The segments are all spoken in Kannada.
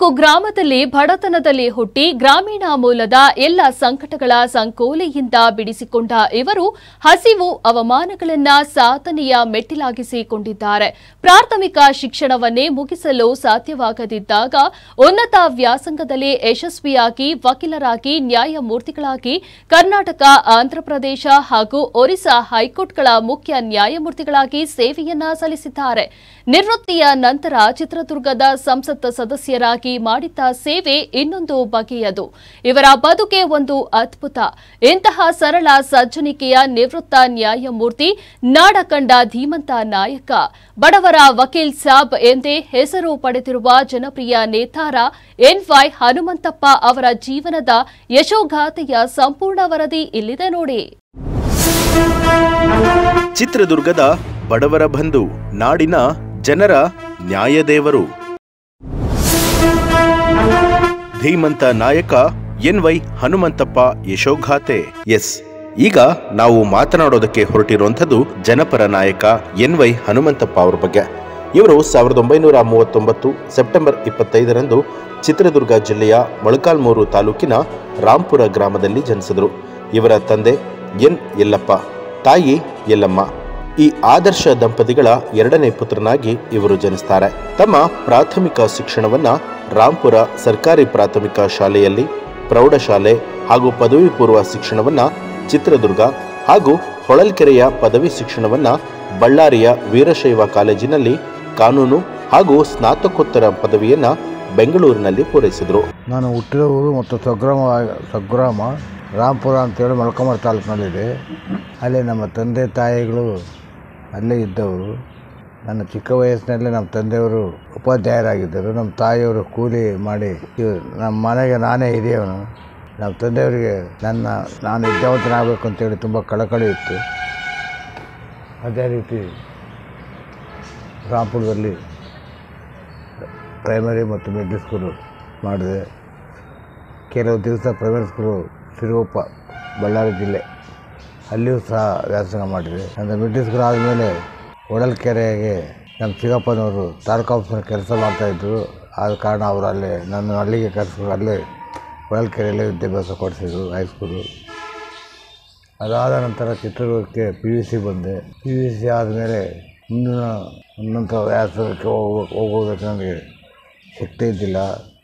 ಕುಗ್ರಾಮದಲ್ಲಿ ಬಡತನದಲ್ಲಿ ಹುಟ್ಟಿ ಗ್ರಾಮೀಣ ಮೂಲದ ಎಲ್ಲ ಸಂಕಟಗಳ ಸಂಕೋಲೆಯಿಂದ ಬಿಡಿಸಿಕೊಂಡ ಇವರು ಹಸಿವು ಅವಮಾನಗಳನ್ನ ಸಾಧನೆಯ ಮೆಟ್ಟಿಲಾಗಿಸಿಕೊಂಡಿದ್ದಾರೆ ಪ್ರಾಥಮಿಕ ಶಿಕ್ಷಣವನ್ನೇ ಮುಗಿಸಲು ಸಾಧ್ಯವಾಗದಿದ್ದಾಗ ಉನ್ನತ ವ್ಯಾಸಂಗದಲ್ಲಿ ಯಶಸ್ವಿಯಾಗಿ ವಕೀಲರಾಗಿ ನ್ಯಾಯಮೂರ್ತಿಗಳಾಗಿ ಕರ್ನಾಟಕ ಆಂಧ್ರಪ್ರದೇಶ ಹಾಗೂ ಒರಿಸ್ಸಾ ಹೈಕೋರ್ಟ್ಗಳ ಮುಖ್ಯ ನ್ಯಾಯಮೂರ್ತಿಗಳಾಗಿ ಸೇವೆಯನ್ನ ಸಲ್ಲಿಸಿದ್ದಾರೆ ನಿವೃತ್ತಿಯ ನಂತರ ಚಿತ್ರದುರ್ಗದ ಸಂಸತ್ ಸದಸ್ಯರಾಗಿ ಮಾಡಿದ್ದ ಸೇವೆ ಇನ್ನೊಂದು ಬಗೆಯದು ಇವರ ಬದುಕೆ ಒಂದು ಅದ್ಭುತ ಇಂತಹ ಸರಳ ಸಜ್ಜನಿಕೆಯ ನಿವೃತ್ತ ನ್ಯಾಯಮೂರ್ತಿ ನಾಡ ಕಂಡ ಧೀಮಂತ ನಾಯಕ ಬಡವರ ವಕೀಲ್ ಸಾಬ್ ಎಂದೇ ಹೆಸರು ಪಡೆದಿರುವ ಜನಪ್ರಿಯ ನೇತಾರ ಎನ್ವೈ ಹನುಮಂತಪ್ಪ ಅವರ ಜೀವನದ ಯಶೋಗಾಥೆಯ ಸಂಪೂರ್ಣ ವರದಿ ಇಲ್ಲಿದೆ ನೋಡಿ ಚಿತ್ರದುರ್ಗದ ಬಡವರ ಬಂಧು ನಾಡಿನ ಜನರ ನ್ಯಾಯದೇವರು ಧೀಮಂತ ನಾಯಕ ಎನ್ ವೈ ಹನುಮಂತಪ್ಪ ಯಶೋಗಾಥೆ ಎಸ್ ಈಗ ನಾವು ಮಾತನಾಡೋದಕ್ಕೆ ಹೊರಟಿರುವಂಥದ್ದು ಜನಪರ ನಾಯಕ ಎನ್ ವೈ ಹನುಮಂತಪ್ಪ ಅವರ ಬಗ್ಗೆ ಇವರು ಸಾವಿರದ ಒಂಬೈನೂರ ಮೂವತ್ತೊಂಬತ್ತು ಸೆಪ್ಟೆಂಬರ್ ಇಪ್ಪತ್ತೈದರಂದು ಚಿತ್ರದುರ್ಗ ಜಿಲ್ಲೆಯ ಮೊಳಕಾಲ್ಮೂರು ತಾಲೂಕಿನ ರಾಂಪುರ ಗ್ರಾಮದಲ್ಲಿ ಜನಿಸಿದರು ಇವರ ತಂದೆ ಎನ್ ಯಲ್ಲಪ್ಪ ತಾಯಿ ಯಲ್ಲಮ್ಮ ಈ ಆದರ್ಶ ದಂಪತಿಗಳ ಎರಡನೇ ಪುತ್ರನಾಗಿ ಇವರು ಜನಿಸ್ತಾರೆ ತಮ್ಮ ಪ್ರಾಥಮಿಕ ಶಿಕ್ಷಣವನ್ನ ರಾಂಪುರ ಸರ್ಕಾರಿ ಪ್ರಾಥಮಿಕ ಶಾಲೆಯಲ್ಲಿ ಪ್ರೌಢಶಾಲೆ ಹಾಗೂ ಪದವಿ ಪೂರ್ವ ಶಿಕ್ಷಣವನ್ನ ಚಿತ್ರದುರ್ಗ ಹಾಗೂ ಹೊಳಲ್ಕೆರೆಯ ಪದವಿ ಶಿಕ್ಷಣವನ್ನ ಬಳ್ಳಾರಿಯ ವೀರಶೈವ ಕಾಲೇಜಿನಲ್ಲಿ ಕಾನೂನು ಹಾಗೂ ಸ್ನಾತಕೋತ್ತರ ಪದವಿಯನ್ನ ಬೆಂಗಳೂರಿನಲ್ಲಿ ಪೂರೈಸಿದರು ನಾನು ಹುಟ್ಟಿದ ಊರು ಮತ್ತು ಸ್ವಗ್ರಾಮ ಸ್ವಗ್ರಾಮ ರಾಂಪುರ ಅಂತೇಳಿ ಮೊಳಕಾಮೂರು ತಾಲೂಕಿನಲ್ಲಿದೆ ಅಲ್ಲಿ ನಮ್ಮ ತಂದೆ ತಾಯಿಗಳು ಅಲ್ಲೇ ಇದ್ದವರು ನನ್ನ ಚಿಕ್ಕ ವಯಸ್ಸಿನಲ್ಲೇ ನಮ್ಮ ತಂದೆಯವರು ಉಪಾಧ್ಯಾಯರಾಗಿದ್ದರು ನಮ್ಮ ತಾಯಿಯವರು ಕೂಲಿ ಮಾಡಿ ಇವ್- ನಮ್ಮ ಮನೆಗೆ ನಾನೇ ಹಿರಿಯವನು ನಮ್ಮ ತಂದೆಯವರಿಗೆ ನನ್ನ ನಾನು ವಿದ್ಯಾವಂತನಾಗಬೇಕು ಅಂತೇಳಿ ತುಂಬ ಕಳಕಳಿ ಇತ್ತು ಅದೇ ರೀತಿ ರಾಂಪುರದಲ್ಲಿ ಪ್ರೈಮರಿ ಮತ್ತು ಮಿಡ್ಲ್ ಸ್ಕೂಲು ಮಾಡಿದೆ ಕೆಲವು ದಿವಸ ಪ್ರೈಮರಿ ಸ್ಕೂಲು ಸಿರುಗುಪ್ಪ ಬಳ್ಳಾರಿ ಜಿಲ್ಲೆ ಅಲ್ಲಿಯೂ ಸಹ ವ್ಯಾಸಂಗ ಮಾಡಿದೆ ಅಂದರೆ ಮಿಡ್ಲ್ ಸ್ಕೂಲ್ ಆದಮೇಲೆ ಹೊಳಲ್ಕೆರೆಗೆ ನಮ್ಮ ಚಿಕ್ಕಪ್ಪನವರು ತಾಲೂಕು ಆಫೀಸ್ನಲ್ಲಿ ಕೆಲಸ ಮಾಡ್ತಾಯಿದ್ರು ಆದ ಕಾರಣ ಅವರು ಅಲ್ಲೇ ನನ್ನ ಅಲ್ಲಿಗೆ ಕರೆಸ್ಕೊಂಡು ಅಲ್ಲೇ ಹೊಳಲ್ಕೆರೆಯಲ್ಲೇ ವಿದ್ಯಾಭ್ಯಾಸ ಕೊಡಿಸಿದ್ರು ಹೈಸ್ಕೂಲು ಅದಾದ ನಂತರ ಚಿತ್ರದುರ್ಗಕ್ಕೆ ಪಿ ಯು ಸಿ ಬಂದೆ ಪಿ ಯು ಸಿ ಆದಮೇಲೆ ಮುಂದಿನ ಉನ್ನತ ವ್ಯಾಸಂಗಕ್ಕೆ ಹೋಗ್ಬೇಕು ಹೋಗೋದಕ್ಕೆ ನನಗೆ ಶಕ್ತಿ ಇದ್ದಿಲ್ಲ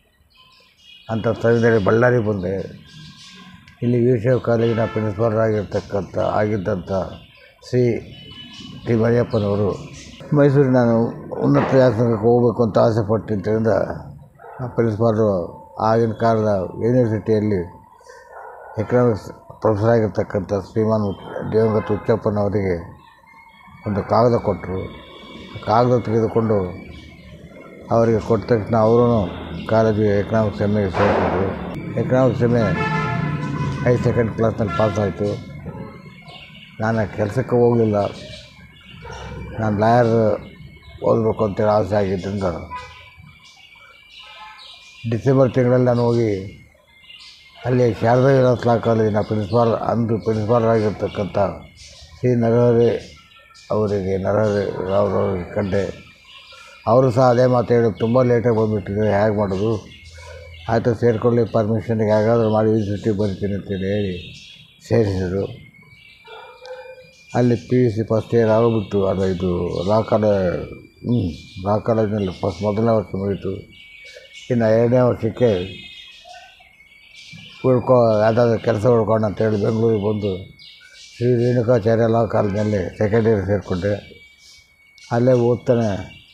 ಅಂಥ ಸಮಯದಲ್ಲಿ ಬಳ್ಳಾರಿ ಬಂದೆ ಇಲ್ಲಿ ವೀರಶೈವ ಕಾಲೇಜಿನ ಪ್ರಿನ್ಸಿಪಾಲ್ ಆಗಿರ್ತಕ್ಕಂಥ ಆಗಿದ್ದಂಥ ಶ್ರೀ ಟಿ ಮರಿಯಪ್ಪನವರು ಮೈಸೂರಿಗೆ ನಾನು ಉನ್ನತ ವ್ಯಾಸಂಗಕ್ಕೆ ಹೋಗಬೇಕು ಅಂತ ಆಸೆ ಪಟ್ಟಿದ್ದರಿಂದ ಆ ಪ್ರಿನ್ಸಿಪಾಲು ಆಗಿನ ಕಾಲದ ಯೂನಿವರ್ಸಿಟಿಯಲ್ಲಿ ಎಕನಾಮಿಕ್ಸ್ ಪ್ರೊಫೆಸರ್ ಆಗಿರ್ತಕ್ಕಂಥ ಶ್ರೀಮಾನ್ ದೇವಂಗತ ಹುಚ್ಚಪ್ಪನವರಿಗೆ ಒಂದು ಕಾಗದ ಕೊಟ್ಟರು ಕಾಗದ ತೆಗೆದುಕೊಂಡು ಅವರಿಗೆ ಕೊಟ್ಟ ತಕ್ಷಣ ಅವರು ಕಾಲೇಜಿಗೆ ಎಕನಾಮಿಕ್ಸ್ ಎಮ್ ಎಗೆ ಸೇರಿಕೊಂಡ್ರು economics M A I second ಕ್ಲಾಸ್ನಲ್ಲಿ ಪಾಸ್ ಆಯಿತು ನಾನು ಕೆಲಸಕ್ಕೆ ಹೋಗಲಿಲ್ಲ ನಾನು ಲಾಯರ್ ಓದಬೇಕು ಅಂತೇಳಿ ಆಸೆ ಆಗಿದ್ದರಿಂದ ಡಿಸೆಂಬರ್ ತಿಂಗಳಲ್ಲಿ ನಾನು ಹೋಗಿ ಅಲ್ಲಿ ಶಾರದಾ ವಿಲಾಸ್ ಲಾ ಕಾಲೇಜಿನ ಪ್ರಿನ್ಸಿಪಾಲ್ ಅಂದು ಪ್ರಿನ್ಸಿಪಾಲ್ ಆಗಿರ್ತಕ್ಕಂಥ ಶ್ರೀ ನರಹರಿ ಅವರಿಗೆ ನರಹರಿ ರಾವ್ರವರಿಗೆ ಕಂಡೆ ಅವರು ಸಹ ಅದೇ ಮಾತು ಹೇಳಿ ತುಂಬ ಲೇಟಾಗಿ ಬಂದುಬಿಟ್ಟಿದ್ದಾರೆ ಹೇಗೆ ಮಾಡೋದು ಆಯಿತು ಸೇರಿಕೊಳ್ಳಿ ಪರ್ಮಿಷನ್ಗೆ ಹೇಗಾದರೂ ಮಾಡಿ ಯೂನಿವರ್ಸಿಟಿಗೆ ಬರ್ತೀನಿ ಅಂತೇಳಿ ಹೇಳಿ ಸೇರಿಸಿದರು ಅಲ್ಲಿ P U C first year ಆಗಿಬಿಟ್ಟು ಅದು ಇದು ಲಾ ಕಾಲೇ ಹ್ಞೂ ಲಾ ಕಾಲೇಜಿನಲ್ಲಿ ಫಸ್ಟ್ ಮೊದಲನೇ ವರ್ಷ ಮುಗೀತು ಇನ್ನು ಎರಡನೇ ವರ್ಷಕ್ಕೆ ಉಳ್ಕೊ ಯಾವುದಾದ್ರೂ ಕೆಲಸ ಉಳ್ಕೊಂಡು ಅಂತೇಳಿ ಬೆಂಗಳೂರಿಗೆ ಬಂದು ಶ್ರೀ ರೇಣುಕಾಚಾರ್ಯ ಲಾ ಕಾಲೇಜಿನಲ್ಲಿ ಸೆಕೆಂಡ್ ಇಯರ್ ಸೇರಿಕೊಂಡೆ ಅಲ್ಲೇ ಓದ್ತಾನೆ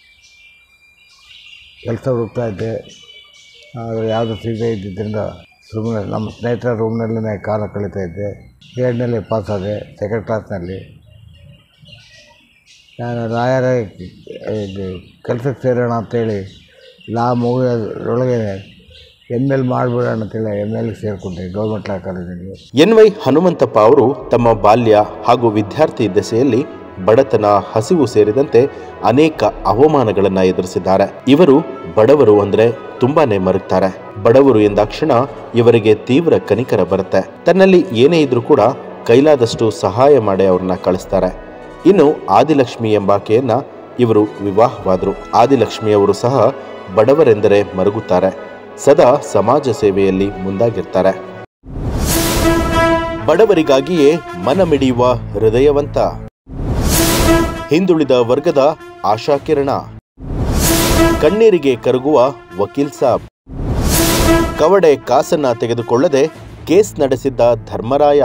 ಕೆಲಸ ಹುಡುಕ್ತಾ ಇದ್ದೆ ಆದರೆ ಯಾವುದು ಸಿಗದೇ ಇದ್ದಿದ್ದರಿಂದ ಸುಮ್ಮನೆ ನಮ್ಮ ಸ್ನೇಹಿತರ ರೂಮ್ನಲ್ಲೇ ಕಾಲ ಕಳೀತಾ ಇದ್ದೆ ಎರಡನೇಲಿ ಪಾಸ್ ಆದೆ ಸೆಕೆಂಡ್ ಕ್ಲಾಸ್ನಲ್ಲಿ ನಾನು ರಾಯರ ಇದು ಕೆಲಸಕ್ಕೆ ಸೇರೋಣ ಅಂತೇಳಿ ಲಾ ಮುಗಿಯೋದ್ರೊಳಗೆ ಎಮ್ ಎಲ್ ಮಾಡಿಬಿಡೋಣ ಅಂತೇಳಿ ಎಮ್ ಎಲ್ಗೆ ಸೇರಿಕೊಂಡೆ ಗೌರ್ಮೆಂಟ್ ಲಾ ಕಾಲೇಜಿಗೆ ಎನ್ ವೈ ಹನುಮಂತಪ್ಪ ಅವರು ತಮ್ಮ ಬಾಲ್ಯ ಹಾಗೂ ವಿದ್ಯಾರ್ಥಿ ದೆಸೆಯಲ್ಲಿ ಬಡತನ ಹಸಿವು ಸೇರಿದಂತೆ ಅನೇಕ ಅವಮಾನಗಳನ್ನು ಎದುರಿಸಿದ್ದಾರೆ ಇವರು ಬಡವರು ಅಂದ್ರೆ ತುಂಬಾನೇ ಮರುಗ್ತಾರೆ ಬಡವರು ಎಂದಾಕ್ಷಣ ಇವರಿಗೆ ತೀವ್ರ ಕನಿಕರ ಬರುತ್ತೆ ತನ್ನಲ್ಲಿ ಏನೇ ಇದ್ರೂ ಕೂಡ ಕೈಲಾದಷ್ಟು ಸಹಾಯ ಮಾಡಿ ಅವ್ರನ್ನ ಕಳಿಸ್ತಾರೆ ಇನ್ನು ಆದಿಲಕ್ಷ್ಮಿ ಎಂಬಾಕೆಯನ್ನ ಇವರು ವಿವಾಹವಾದರು ಆದಿಲಕ್ಷ್ಮಿಯವರು ಸಹ ಬಡವರೆಂದರೆ ಮರುಗುತ್ತಾರೆ ಸದಾ ಸಮಾಜ ಸೇವೆಯಲ್ಲಿ ಮುಂದಾಗಿರ್ತಾರೆ ಬಡವರಿಗಾಗಿಯೇ ಮನಮಿಡಿಯುವ ಹೃದಯವಂತ ಹಿಂದುಳಿದ ವರ್ಗದ ಆಶಾಕಿರಣ ಕಣ್ಣೀರಿಗೆ ಕರಗುವ ವಕೀಲ್ ಸಾಬ್ ಕವಡೆ ಕಾಸನ್ನ ತೆಗೆದುಕೊಳ್ಳದೆ ಕೇಸ್ ನಡೆಸಿದ್ದ ಧರ್ಮರಾಯ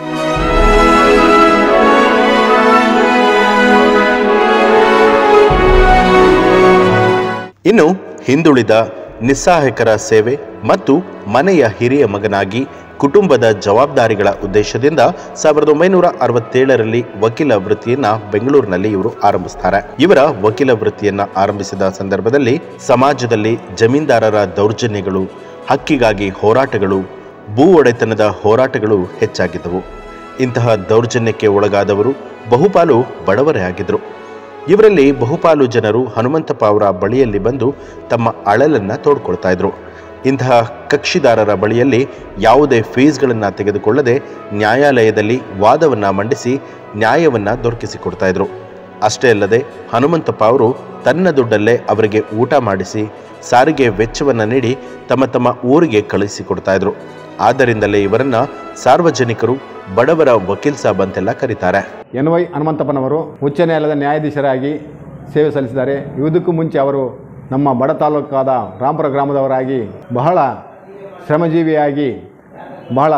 ಇನ್ನು ಹಿಂದುಳಿದ ನಿಸ್ಸಹಾಯಕರ ಸೇವೆ ಮತ್ತು ಮನೆಯ ಹಿರಿಯ ಮಗನಾಗಿ ಕುಟುಂಬದ ಜವಾಬ್ದಾರಿಗಳ ಉದ್ದೇಶದಿಂದ ಸಾವಿರದ ಒಂಬೈನೂರ ಅರವತ್ತೇಳರಲ್ಲಿ ವಕೀಲ ವೃತ್ತಿಯನ್ನ ಬೆಂಗಳೂರಿನಲ್ಲಿ ಇವರು ಆರಂಭಿಸ್ತಾರೆ ಇವರ ವಕೀಲ ವೃತ್ತಿಯನ್ನ ಆರಂಭಿಸಿದ ಸಂದರ್ಭದಲ್ಲಿ ಸಮಾಜದಲ್ಲಿ ಜಮೀನ್ದಾರರ ದೌರ್ಜನ್ಯಗಳು ಹಕ್ಕಿಗಾಗಿ ಹೋರಾಟಗಳು ಭೂ ಒಡೆತನದ ಹೋರಾಟಗಳು ಹೆಚ್ಚಾಗಿದ್ದವು ಇಂತಹ ದೌರ್ಜನ್ಯಕ್ಕೆ ಒಳಗಾದವರು ಬಹುಪಾಲು ಬಡವರೇ ಆಗಿದ್ರು ಇವರಲ್ಲಿ ಬಹುಪಾಲು ಜನರು ಹನುಮಂತಪ್ಪ ಅವರ ಬಳಿಯಲ್ಲಿ ಬಂದು ತಮ್ಮ ಅಳಲನ್ನ ತೋಡ್ಕೊಳ್ತಾ ಇದ್ರು ಇಂತಹ ಕಕ್ಷಿದಾರರ ಬಳಿಯಲ್ಲಿ ಯಾವುದೇ ಫೀಸ್ಗಳನ್ನು ತೆಗೆದುಕೊಳ್ಳದೆ ನ್ಯಾಯಾಲಯದಲ್ಲಿ ವಾದವನ್ನ ಮಂಡಿಸಿ ನ್ಯಾಯವನ್ನ ದೊರಕಿಸಿಕೊಡ್ತಾ ಇದ್ರು ಅಷ್ಟೇ ಅಲ್ಲದೆ ಹನುಮಂತಪ್ಪ ಅವರು ತನ್ನ ದುಡ್ಡಲ್ಲೇ ಅವರಿಗೆ ಊಟ ಮಾಡಿಸಿ ಸಾರಿಗೆ ವೆಚ್ಚವನ್ನ ನೀಡಿ ತಮ್ಮ ತಮ್ಮ ಊರಿಗೆ ಕಳುಹಿಸಿಕೊಡ್ತಾ ಇದ್ರು ಆದ್ದರಿಂದಲೇ ಇವರನ್ನ ಸಾರ್ವಜನಿಕರು ಬಡವರ ವಕೀಲ್ ಸಾಬ್ ಅಂತೆಲ್ಲ ಕರೀತಾರೆ ಎನ್ ವೈ ಹನುಮಂತಪ್ಪನವರು ಉಚ್ಚ ನ್ಯಾಯಾಲಯದ ನ್ಯಾಯಾಧೀಶರಾಗಿ ಸೇವೆ ಸಲ್ಲಿಸಿದ್ದಾರೆ ಇದಕ್ಕೂ ಮುಂಚೆ ಅವರು ನಮ್ಮ ಬಡ ತಾಲೂಕಾದ ರಾಮಪುರ ಗ್ರಾಮದವರಾಗಿ ಬಹಳ ಶ್ರಮಜೀವಿಯಾಗಿ ಬಹಳ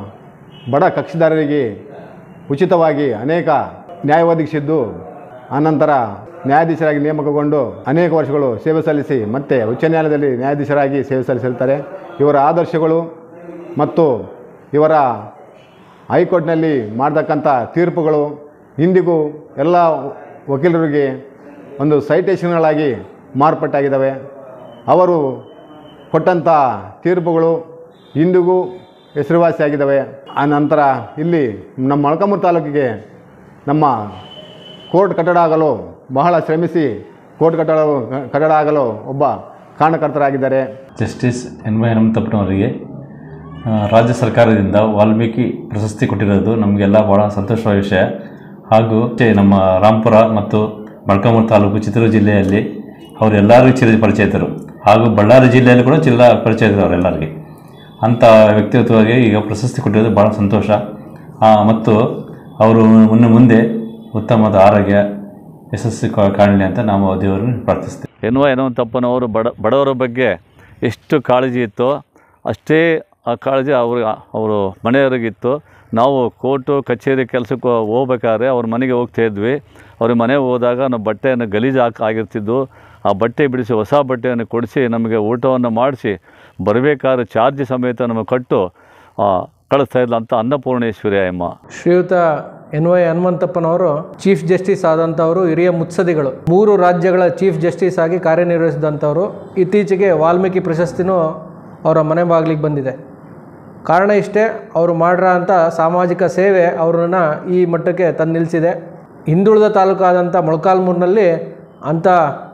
ಬಡ ಕಕ್ಷಿದಾರರಿಗೆ ಉಚಿತವಾಗಿ ಅನೇಕ ನ್ಯಾಯ ಒದಗಿಸಿದ್ದು ಆನಂತರ ನ್ಯಾಯಾಧೀಶರಾಗಿ ನೇಮಕಗೊಂಡು ಅನೇಕ ವರ್ಷಗಳು ಸೇವೆ ಸಲ್ಲಿಸಿ ಮತ್ತೆ ಉಚ್ಚ ನ್ಯಾಯಾಲಯದಲ್ಲಿ ನ್ಯಾಯಾಧೀಶರಾಗಿ ಸೇವೆ ಸಲ್ಲಿಸಿರ್ತಾರೆ ಇವರ ಆದರ್ಶಗಳು ಮತ್ತು ಇವರ ಹೈಕೋರ್ಟ್ನಲ್ಲಿ ಮಾಡ್ತಕ್ಕಂಥ ತೀರ್ಪುಗಳು ಇಂದಿಗೂ ಎಲ್ಲ ವಕೀಲರಿಗೆ ಒಂದು ಸೈಟೇಷನ್ಗಳಾಗಿ ಮಾರ್ಪಟ್ಟಾಗಿದ್ದಾವೆ ಅವರು ಕೊಟ್ಟಂಥ ತೀರ್ಪುಗಳು ಇಂದಿಗೂ ಹೆಸರುವಾಸಿಯಾಗಿದ್ದಾವೆ ಆ ನಂತರ ಇಲ್ಲಿ ನಮ್ಮ ಮೊಳಕಾಮೂರು ತಾಲೂಕಿಗೆ ನಮ್ಮ ಕೋರ್ಟ್ ಕಟ್ಟಡ ಆಗಲು ಬಹಳ ಶ್ರಮಿಸಿ ಕೋರ್ಟ್ ಕಟ್ಟಡ ಕಟ್ಟಡ ಆಗಲು ಒಬ್ಬ ಕಾರಣಕರ್ತರಾಗಿದ್ದಾರೆ ಜಸ್ಟಿಸ್ ಎನ್ ವೈ ಹನುಮಂತಪ್ಪನವರಿಗೆ ಆ, ರಾಜ್ಯ ಸರ್ಕಾರದಿಂದ ವಾಲ್ಮೀಕಿ ಪ್ರಶಸ್ತಿ ಕೊಟ್ಟಿರೋದು ನಮಗೆಲ್ಲ ಭಾಳ ಸಂತೋಷದ ವಿಷಯ ಹಾಗೂ ಮತ್ತೆ ನಮ್ಮ ರಾಂಪುರ ಮತ್ತು ಮೊಳಕಾಮೂರು ತಾಲೂಕು ಚಿತ್ರದುರ್ಗ ಜಿಲ್ಲೆಯಲ್ಲಿ ಅವರೆಲ್ಲರಿಗೂ ಚಿರ ಪರಿಚಯಿತರು ಹಾಗೂ ಬಳ್ಳಾರಿ ಜಿಲ್ಲೆಯಲ್ಲಿ ಕೂಡ ಜಿಲ್ಲಾ ಪರಿಚಯಿತರು ಅವರೆಲ್ಲರಿಗೆ ಅಂಥ ವ್ಯಕ್ತಿತ್ವವಾಗಿ ಈಗ ಪ್ರಶಸ್ತಿ ಕೊಟ್ಟಿರೋದು ಭಾಳ ಸಂತೋಷ ಆ, ಮತ್ತು ಅವರು ಮುನ್ನ ಮುಂದೆ ಉತ್ತಮವಾದ ಆರೋಗ್ಯ ಯಶಸ್ವಿ ಕಾ- ಕಾಣಲಿ ಅಂತ ನಾವು ದೇವರನ್ನು ಪ್ರಾರ್ಥಿಸ್ತೀವಿ ಎನ್ನುವ ಹನುಮಂತಪ್ಪನವರು ಬಡ ಬಡವರ ಬಗ್ಗೆ ಎಷ್ಟು ಕಾಳಜಿ ಇತ್ತೋ ಅಷ್ಟೇ ಆ ಕಾಳಜಿ ಅವ್ರ ಅವರು ಮನೆಯವರಿಗಿತ್ತು ನಾವು ಕೋರ್ಟು ಕಚೇರಿ ಕೆಲಸಕ್ಕೆ ಹೋಗ್ಬೇಕಾದ್ರೆ ಅವ್ರ ಮನೆಗೆ ಹೋಗ್ತಾ ಇದ್ವಿ ಅವ್ರ ಮನೆಗೆ ಹೋದಾಗ ನಾವು ಬಟ್ಟೆಯನ್ನು ಗಲೀಜು ಹಾಕಿ ಆಗಿರ್ತಿದ್ದು ಆ ಬಟ್ಟೆ ಬಿಡಿಸಿ ಹೊಸ ಬಟ್ಟೆಯನ್ನು ಕೊಡಿಸಿ ನಮಗೆ ಊಟವನ್ನು ಮಾಡಿಸಿ ಬರಬೇಕಾದ್ರೆ ಚಾರ್ಜ್ ಸಮೇತ ನಮಗೆ ಕಟ್ಟು ಆ, ಕಳಿಸ್ತಾ ಇದ್ಲ ಅಂತ ಅನ್ನಪೂರ್ಣೇಶ್ವರಿ ಅಮ್ಮ ಶ್ರೀಯುತ ಎನ್ ವೈ ಹನುಮಂತಪ್ಪನವರು ಚೀಫ್ ಜಸ್ಟಿಸ್ ಆದಂಥವರು ಹಿರಿಯ ಮುತ್ಸದಿಗಳು ಮೂರು ರಾಜ್ಯಗಳ ಚೀಫ್ ಜಸ್ಟಿಸ್ ಆಗಿ ಕಾರ್ಯನಿರ್ವಹಿಸಿದಂಥವರು ಇತ್ತೀಚೆಗೆ ವಾಲ್ಮೀಕಿ ಪ್ರಶಸ್ತಿನೂ ಅವರ ಮನೆ ಬಾಗಿಲಿಗೆ ಬಂದಿದೆ ಕಾರಣ ಇಷ್ಟೇ ಅವರು ಮಾಡಿರೋ ಅಂಥ ಸಾಮಾಜಿಕ ಸೇವೆ ಅವ್ರನ್ನ ಈ ಮಟ್ಟಕ್ಕೆ ತಂದು ನಿಲ್ಲಿಸಿದೆ ಹಿಂದುಳಿದ ತಾಲೂಕಾದಂಥ ಮೊಳಕಾಲ್ಮೂರಿನಲ್ಲಿ ಅಂಥ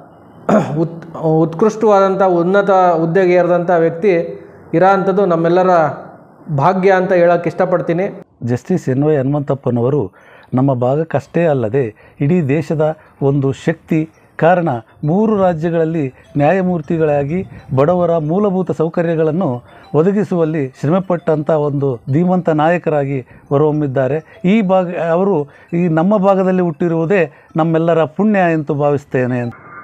ಉತ್ ಉತ್ಕೃಷ್ಟವಾದಂಥ ಉನ್ನತ ಹುದ್ದೆಗೆ ಏರಿದಂಥ ವ್ಯಕ್ತಿ ಇರೋ ಅಂಥದ್ದು ನಮ್ಮೆಲ್ಲರ ಭಾಗ್ಯ ಅಂತ ಹೇಳೋಕ್ಕೆ ಇಷ್ಟಪಡ್ತೀನಿ ಜಸ್ಟಿಸ್ ಎನ್ ವೈ ಹನುಮಂತಪ್ಪನವರು ನಮ್ಮ ಭಾಗಕ್ಕಷ್ಟೇ ಅಲ್ಲದೆ ಇಡೀ ದೇಶದ ಒಂದು ಶಕ್ತಿ ಕಾರಣ ಮೂರು ರಾಜ್ಯಗಳಲ್ಲಿ ನ್ಯಾಯಮೂರ್ತಿಗಳಾಗಿ ಬಡವರ ಮೂಲಭೂತ ಸೌಕರ್ಯಗಳನ್ನು ಒದಗಿಸುವಲ್ಲಿ ಶ್ರಮಪಟ್ಟಂಥ ಒಂದು ಧೀಮಂತ ನಾಯಕರಾಗಿ ಹೊರಹೊಮ್ಮಿದ್ದಾರೆ ಈ ಭಾಗ ಅವರು ಈ ನಮ್ಮ ಭಾಗದಲ್ಲಿ ಹುಟ್ಟಿರುವುದೇ ನಮ್ಮೆಲ್ಲರ ಪುಣ್ಯ ಎಂದು ಭಾವಿಸ್ತೇನೆ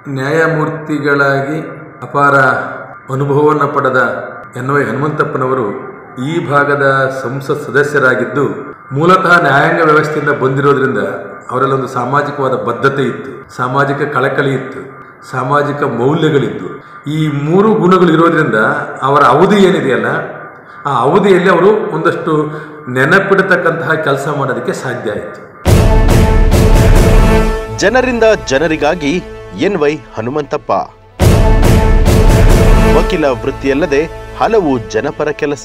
ನ್ಯಾಯಮೂರ್ತಿಗಳಾಗಿ ಅಪಾರ ಅನುಭವವನ್ನು ಪಡೆದ ಎನ್ ವೈ ಹನುಮಂತಪ್ಪನವರು ಈ ಭಾಗದ ಸಂಸತ್ ಸದಸ್ಯರಾಗಿದ್ದು ಮೂಲತಃ ನ್ಯಾಯಾಂಗ ವ್ಯವಸ್ಥೆಯಿಂದ ಬಂದಿರೋದ್ರಿಂದ ಅವರಲ್ಲಿ ಒಂದು ಸಾಮಾಜಿಕವಾದ ಬದ್ಧತೆ ಇತ್ತು ಸಾಮಾಜಿಕ ಕಳಕಳಿ ಇತ್ತು ಸಾಮಾಜಿಕ ಮೌಲ್ಯಗಳಿತ್ತು ಈ ಮೂರು ಗುಣಗಳು ಇರೋದ್ರಿಂದ ಅವರ ಅವಧಿ ಏನಿದೆಯಲ್ಲ ಆ ಅವಧಿಯಲ್ಲಿ ಅವರು ಒಂದಷ್ಟು ನೆನಪಿಡತಕ್ಕಂತಹ ಕೆಲಸ ಮಾಡೋದಕ್ಕೆ ಸಾಧ್ಯ ಆಯಿತು ಜನರಿಂದ ಜನರಿಗಾಗಿ ಎನ್ ವೈ ಹನುಮಂತಪ್ಪ ವಕೀಲ ವೃತ್ತಿಯಲ್ಲದೆ ಹಲವು ಜನಪರ ಕೆಲಸ